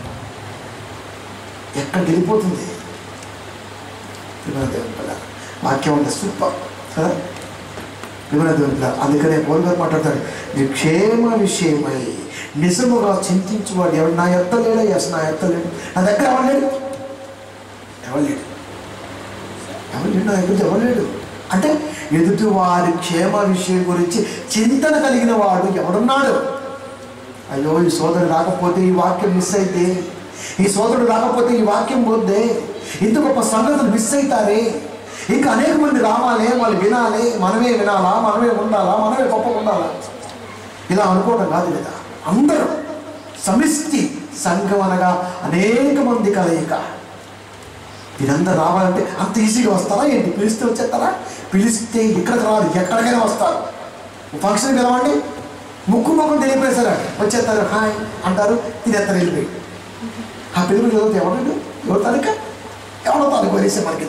B: ఎక్కడ వెళ్ళిపోతుంది విమల దేవుని పిల్ల వాక్యం ఉంది సూపర్ కదా విమల దేవుని పిల్ల అందుకనే పౌరు గారు మాట్లాడతాడు నీ క్షేమ విషయమై నిజముగా చింతించువాడు ఎవరు నా ఎత్త లేడా ఎస్ నా ఎత్త లేడు నా దగ్గర ఎవరు లేడు ఎవరు లేడు ఎవరు లేడు నా దగ్గర ఎవరు లేడు అంటే ఎదుటి వారి క్షేమ విషయం గురించి చింతన కలిగిన వాడు ఎవడున్నాడు అయ్యో ఈ సోదరుడు రాకపోతే ఈ వాక్యం మిస్ అయితే ఈ సోదరుడు రాకపోతే ఈ వాక్యం పోద్దే ఇంత గొప్ప సంగతులు మిస్ అవుతారే ఇంకా అనేక మంది రావాలి వాళ్ళు వినాలి మనమే వినాలా మనమే ఉండాలా మనమే గొప్పగా ఉండాలా ఇలా అనుకోవడం కాదు కదా అందరూ సమిష్టి సంఘం అనగా అనేక మంది కలయిక వీరందరూ రావాలంటే అంత ఈజీగా వస్తారా ఏంటి పిలిస్తే వచ్చేస్తారా పిలిస్తే ఇక్కడికి రావాలి ఎక్కడికైనా వస్తారు ఫంక్షన్ పిలవండి ముక్కు ముఖం తెలియపేశారు వచ్చేస్తారు హాయ్ అంటారు తినేస్తారు వెళ్ళిపోయి ఆ పిలుపు చదివితే ఎవరు ఎవరు తాలూక ఎవరో తాలూకు వదిలేసే మనకి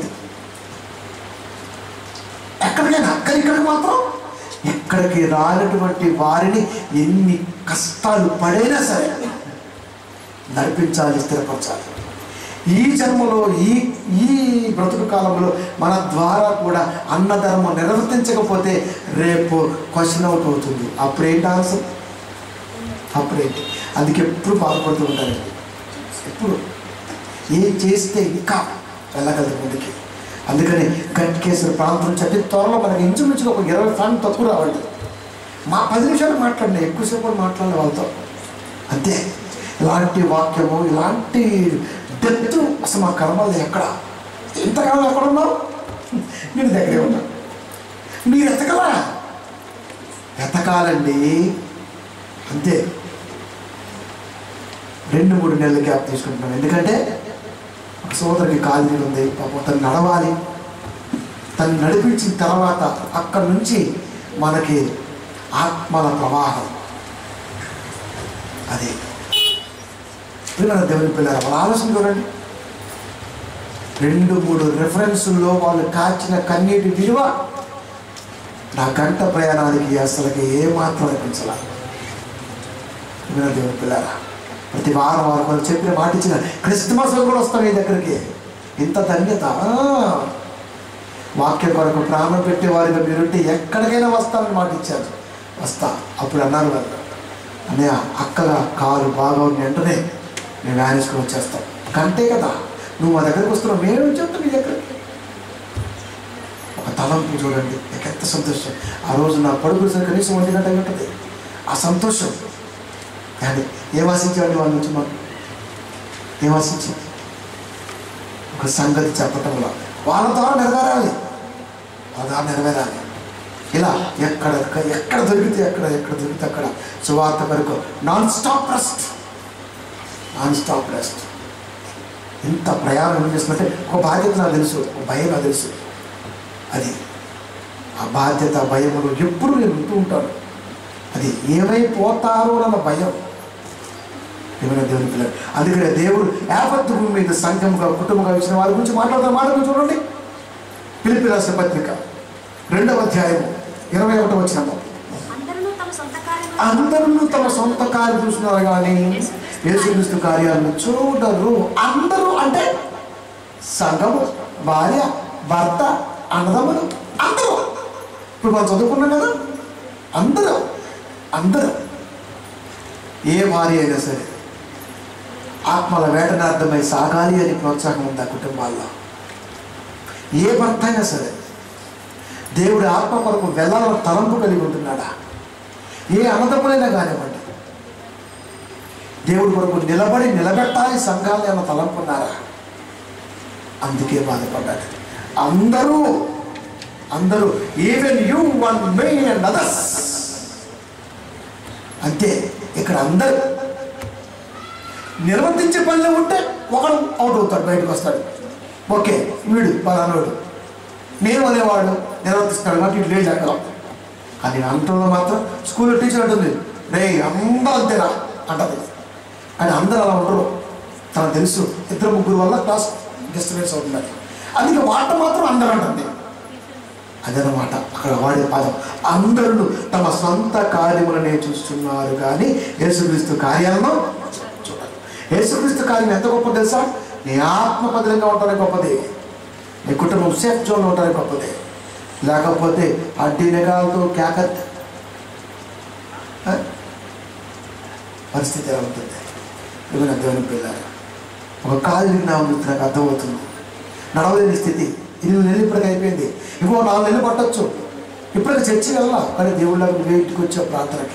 B: ఎక్కడికైనా అక్కడ ఇక్కడికి మాత్రం ఇక్కడికి రానటువంటి వారిని ఎన్ని కష్టాలు పడైనా సరే నడిపించాలి స్థిరపరచాలి ఈ జన్మలో ఈ ఈ బ్రతుకు కాలంలో మన ద్వారా కూడా అన్నధర్మం నిర్వర్తించకపోతే రేపు క్వశ్చన్ అవుట్ అవుతుంది అప్పుడేంటి ఆన్సర్ అప్పుడేంటి అందుకే ఎప్పుడు బాధపడుతూ ఉంటారండి ఎప్పుడు ఏం చేస్తే ఇంకా వెళ్ళగలదు ముందుకి అందుకని గట్కేశ్వర ప్రాంతం చట్టి త్వరలో మనకి ఇంచుమించుగా ఒక ఇరవై ఫ్యాన్ తక్కువ రావండి మా పది నిమిషాలు మాట్లాడినా ఎక్కువసేపు కూడా మాట్లాడిన వాళ్ళతో అంతే ఇలాంటి వాక్యము ఇలాంటి డెప్త్ అసలు మా కర్మలు ఎక్కడ ఇంతకాలం ఎక్కడ ఉన్నావు నేను దగ్గరే ఉన్నా మీరు ఎతకలా ఎతకాలండి అంతే రెండు మూడు నెలల గ్యాప్ తీసుకుంటున్నాను ఎందుకంటే ఒక సోదరుడికి కాలు ఉంది పాపం తను నడవాలి తను నడిపించిన తర్వాత అక్కడి నుంచి మనకి ఆత్మల ప్రవాహం అదే పిల్లల దేవుని పిల్లల వాళ్ళ ఆలోచన చూడండి రెండు మూడు రెఫరెన్సుల్లో వాళ్ళు కాచిన కన్నీటి విలువ నా గంట ప్రయాణానికి అసలుకి ఏమాత్రం అనిపించాల పిల్లల దేవుని పిల్లల ప్రతి వారం వారు వాళ్ళు చెప్పిన మాట ఇచ్చిన క్రిస్మస్ కూడా వస్తాం ఈ దగ్గరికి ఇంత ధన్యత ఆ! వాక్యం కొరకు ప్రాణం పెట్టే వారిగా మీరుంటే ఎక్కడికైనా వస్తానని మాట ఇచ్చారు వస్తా అప్పుడు అన్నారు వాళ్ళు అన్నయ్య అక్కగా కారు బాగా ఉన్న వెంటనే మేము వ్యానేసుకొని వచ్చేస్తాం కంటే కదా నువ్వు మా దగ్గరికి వస్తున్నావు మేము చెప్తాం మీ దగ్గరికి ఒక తలంపు చూడండి నాకు ఎంత సంతోషం ఆ రోజు నా పడుకుని సరే కనీసం ఒంటి గంట అయి ఉంటుంది ఆ సంతోషం కానీ ఏం ఆశించాడు వాళ్ళ నుంచి మాకు ఏం ఆశించి ఒక సంగతి చెప్పటం వల్ల వాళ్ళ ద్వారా నెరవేరాలి వాళ్ళ ద్వారా నెరవేరాలి ఇలా ఎక్కడ ఎక్కడ దొరికితే ఎక్కడ ఎక్కడ దొరికితే అక్కడ సువార్త వరకు non stop rest non stop rest ఎంత ప్రయాణం ఏం చేస్తుందంటే ఒక బాధ్యత నాకు తెలుసు ఒక భయం నాకు తెలుసు అది ఆ బాధ్యత భయములు ఎప్పుడు నేను ఉంటూ ఉంటాను అది ఏమైపోతారో అన్న భయం ఏమైనా దేవుని పిల్లలు అందుకనే దేవుడు యాపత్తు భూమి మీద సంఘంగా కుటుంబంగా ఇచ్చిన వారి గురించి మాట్లాడుతున్న మాట గురించి చూడండి పిలిపి రాసిన పత్రిక రెండవ అధ్యాయం ఇరవై ఒకటో వచ్చినాము
C: అందరూ తమ సొంత కార్యములను
B: అందరూ తమ సొంత కార్యం చూస్తున్నారు కానీ యేసుక్రీస్తు కార్యాలను చూడరు అందరూ అంటే సంఘము భార్య భర్త అన్నదమ్ములు అందరూ ఇప్పుడు మనం చదువుకున్నాం కదా అందరూ అందరూ ఏ భార్య అయినా సరే ఆత్మల వేటనార్థమై సాగాలి అని ప్రోత్సాహం ఉంది ఆ కుటుంబాల్లో ఏ భర్త అయినా సరే దేవుడి ఆత్మ కొరకు వెళ్ళాలని తలంపు కలిగి ఉంటున్నాడా ఏ అన్నదమ్ములైనా కానివ్వండి దేవుడి కొరకు నిలబడి నిలబెట్టాలి సంఘాలు ఏమైనా తలంపున్నారా అందుకే బాధపడ్డాడు అందరూ అందరూ even you one may and others అంతే ఇక్కడ అందరూ నిర్వర్తించే పనిలో ఉంటే ఒకడు అవుట్ అవుతాడు బయటకు వస్తాడు ఓకే వీడు పలానోడు నేను అనేవాడు నిర్వర్తిస్తాడు కాబట్టి ఇటు లేదు అక్కడ కానీ అంటంలో మాత్రం స్కూల్లో టీచర్ అంటుంది రే అందరూ అంతేరా అంటది కానీ అందరూ అలా ఉండరు తనకు తెలుసు ఇద్దరు ముగ్గురు వల్ల క్లాస్ డిస్టర్బెన్స్ అవుతుంది అందుకే మాట మాత్రం అందరూ అంటుంది అదనమాట అక్కడ వాడే పదం అందరూ తమ సొంత కార్యములనే చూస్తున్నారు కానీ యేసుక్రీస్తు కార్యాలను చూడాలి యేసుక్రీస్తు కార్యం ఎంత గొప్ప తెలుసా నీ ఆత్మ పదిలంగా ఉండడం గొప్పది నీ కుటుంబం సేఫ్ జోన్లో ఉండడం గొప్పది లేకపోతే అడ్డీ నిఘాలతో కేకత్ ఆ? పరిస్థితి ఎలా ఉంటుంది ఏమైనా దేవుని పిల్లారు ఒక కాలు విన్నా ఉంది నాకు అర్థమవుతుంది నడవలేని స్థితి ఎనిమిది నెలలు ఇప్పటికి అయిపోయింది ఇంకో నాలుగు నెలలు పట్టొచ్చు ఇప్పటికి చర్చి వెళ్ళా కానీ దేవుళ్ళ ఇంటికి వచ్చే ప్రార్థనకి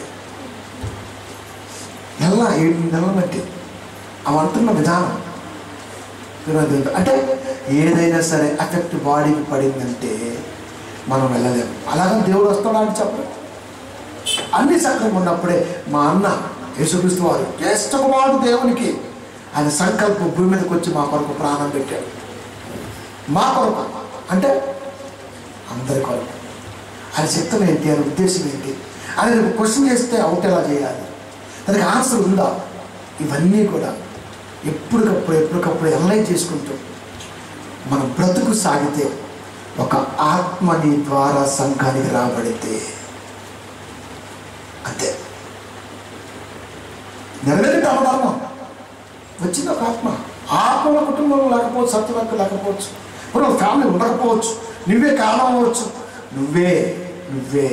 B: వెళ్ళా ఏడు నెలల బట్టి అవి అంటున్న విధానం ఏమైనా దేవుని పిల్ల- అంటే ఏదైనా సరే ఎఫెక్ట్ బాడీకి పడిందంటే మనం వెళ్ళలేము అలాగని దేవుడు వస్తాడా అని చెప్పరు అన్ని సక్రమం ఉన్నప్పుడే మా అన్న యేసుక్రీస్తు వారు జ్యేష్ఠ కుమారుడు దేవునికి ఆయన సంకల్పం భూమి మీదకి వచ్చి మా కొరకు ప్రాణం పెట్టాడు మా కొరకు అంటే అందరి కొరకు ఆయన చిత్తం ఏంటి ఆయన ఉద్దేశం ఏంటి ఆయన క్వశ్చన్ చేస్తే అవుట్ ఎలా చేయాలి దానికి ఆన్సర్ ఉందా ఇవన్నీ కూడా ఎప్పటికప్పుడు ఎప్పటికప్పుడు అనలైజ్ చేసుకుంటూ మన బ్రతుకు సాగితే ఒక ఆత్మని ద్వారా సంఘానికి రాబడితే అంతే నెరవేరి ధర్మం వచ్చింది ఒక ఆత్మ ఆత్మ కుటుంబంలో లేకపోవచ్చు సత్యవర్గ లేకపోవచ్చు ఇప్పుడు ఫ్యామిలీ ఉండకపోవచ్చు నువ్వే కారణం అవ్వచ్చు నువ్వే నువ్వే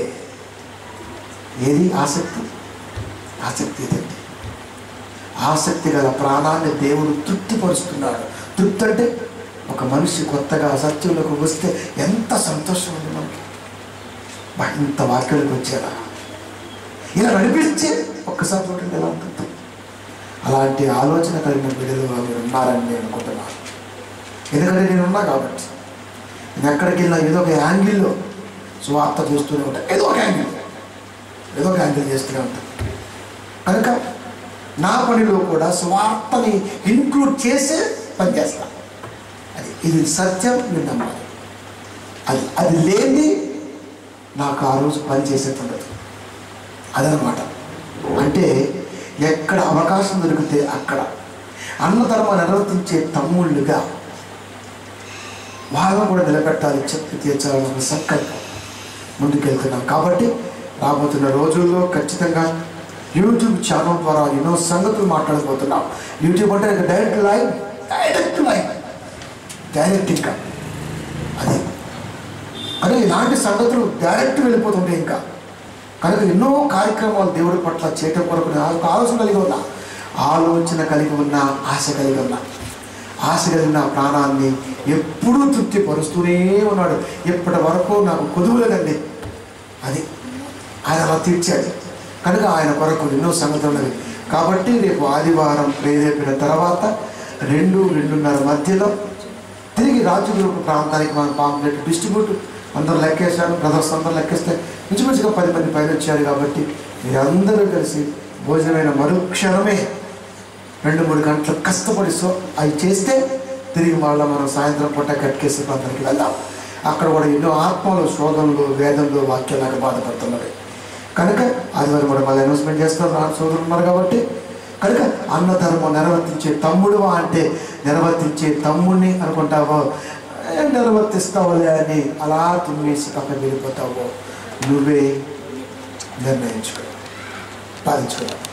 B: ఏది ఆసక్తి ఆసక్తి ఏదండి ఆసక్తి గల ప్రాణాన్ని దేవుడు తృప్తిపరుస్తున్నాడు తృప్తి అంటే ఒక మనిషి కొత్తగా సత్యంలోకి వస్తే ఎంత సంతోషం ఉంది మనకి బా, ఇంత వాక్యాలకు వచ్చారా ఇలా నడిపించి ఒక్కసారి చూడండి ఎలా ఉంటుంది అలాంటి ఆలోచన కలిగిన బిడ్డలు మీరు ఉన్నారని నేను అనుకుంటున్నాను ఎందుకంటే నేను ఉన్నా కాబట్టి నేను ఎక్కడికి వెళ్ళినా ఏదో ఒక యాంగిల్లో సువార్త చేస్తూనే ఉంటాను ఏదో ఒక యాంగిల్ ఏదో ఒక యాంగిల్ చేస్తూనే ఉంటాను కనుక నా పనిలో కూడా స్వార్థని ఇంక్లూడ్ చేసే పని చేస్తాను అది ఇది సత్యం నేను నమ్మాలి అది అది లేని నాకు ఆ రోజు పని చేసేటుండదు అదనమాట అంటే ఎక్కడ అవకాశం దొరికితే అక్కడ అన్నధర్మ నిర్వర్తించే తమ్ముళ్ళుగా వాళ్ళని కూడా నిలబెట్టాలి చెప్పి తీర్చాలన్న సంకల్పం ముందుకెళ్తున్నాం కాబట్టి రాబోతున్న రోజుల్లో ఖచ్చితంగా యూట్యూబ్ ఛానల్ ద్వారా ఎన్నో సంగతులు మాట్లాడబోతున్నాం యూట్యూబ్ అంటే direct live direct live direct ఇంకా అది అదే ఇలాంటి సంగతులు డైరెక్ట్ వెళ్ళిపోతుంటాయి ఇంకా కనుక ఎన్నో కార్యక్రమాలు దేవుడి పట్ల చేయటం కొరకు నేను ఒక ఆలోచన కలిగి ఉన్నా ఆలోచన కలిగి ఉన్న ఆశ కలిగి ఉన్నా ఆశ కలిగిన ప్రాణాన్ని ఎప్పుడూ తృప్తి పరుస్తూనే ఉన్నాడు ఇప్పటి వరకు నాకు కుదువలేదండి అది ఆయన అలా తీర్చాడు కనుక ఆయన కొరకు ఎన్నో సంగతులు ఉన్నవి కాబట్టి రేపు ఆదివారం ప్రేరేపిన తర్వాత రెండు రెండున్నర మధ్యలో తిరిగి రాజుగురుకు ప్రాంతానికి మన పాంప్లెట్ డిస్ట్రిబ్యూట్ అందరూ లెక్కేశారు బ్రదర్స్ అందరూ లెక్కేస్తే ఇంచుమించుగా పది మంది పైన వచ్చారు కాబట్టి మీరందరూ కలిసి భోజనమైన మరుక్షణమే రెండు మూడు గంటలు కష్టపడి సో అవి చేస్తే తిరిగి మళ్ళీ మనం సాయంత్రం పూట కట్కేసి ప్రాంతానికి వెళ్దాం అక్కడ కూడా ఎన్నో ఆత్మలు శోధనలు వేదంలో వాక్యాలకు బాధపడుతున్నవి కనుక ఆదివారం కూడా మళ్ళీ అనౌన్స్మెంట్ చేస్తారు నా సోదరులు ఉన్నారు కాబట్టి కనుక అన్నధర్మం నిర్వర్తించే తమ్ముడువా అంటే నిర్వర్తించే తమ్ముడిని అనుకుంటావో "ఏ, నిర్వర్తిస్తావులే అని అలా తుమ్మేసి పక్కన వెళ్ళిపోతావో నువ్వే నిర్ణయించుకో బాధించుకో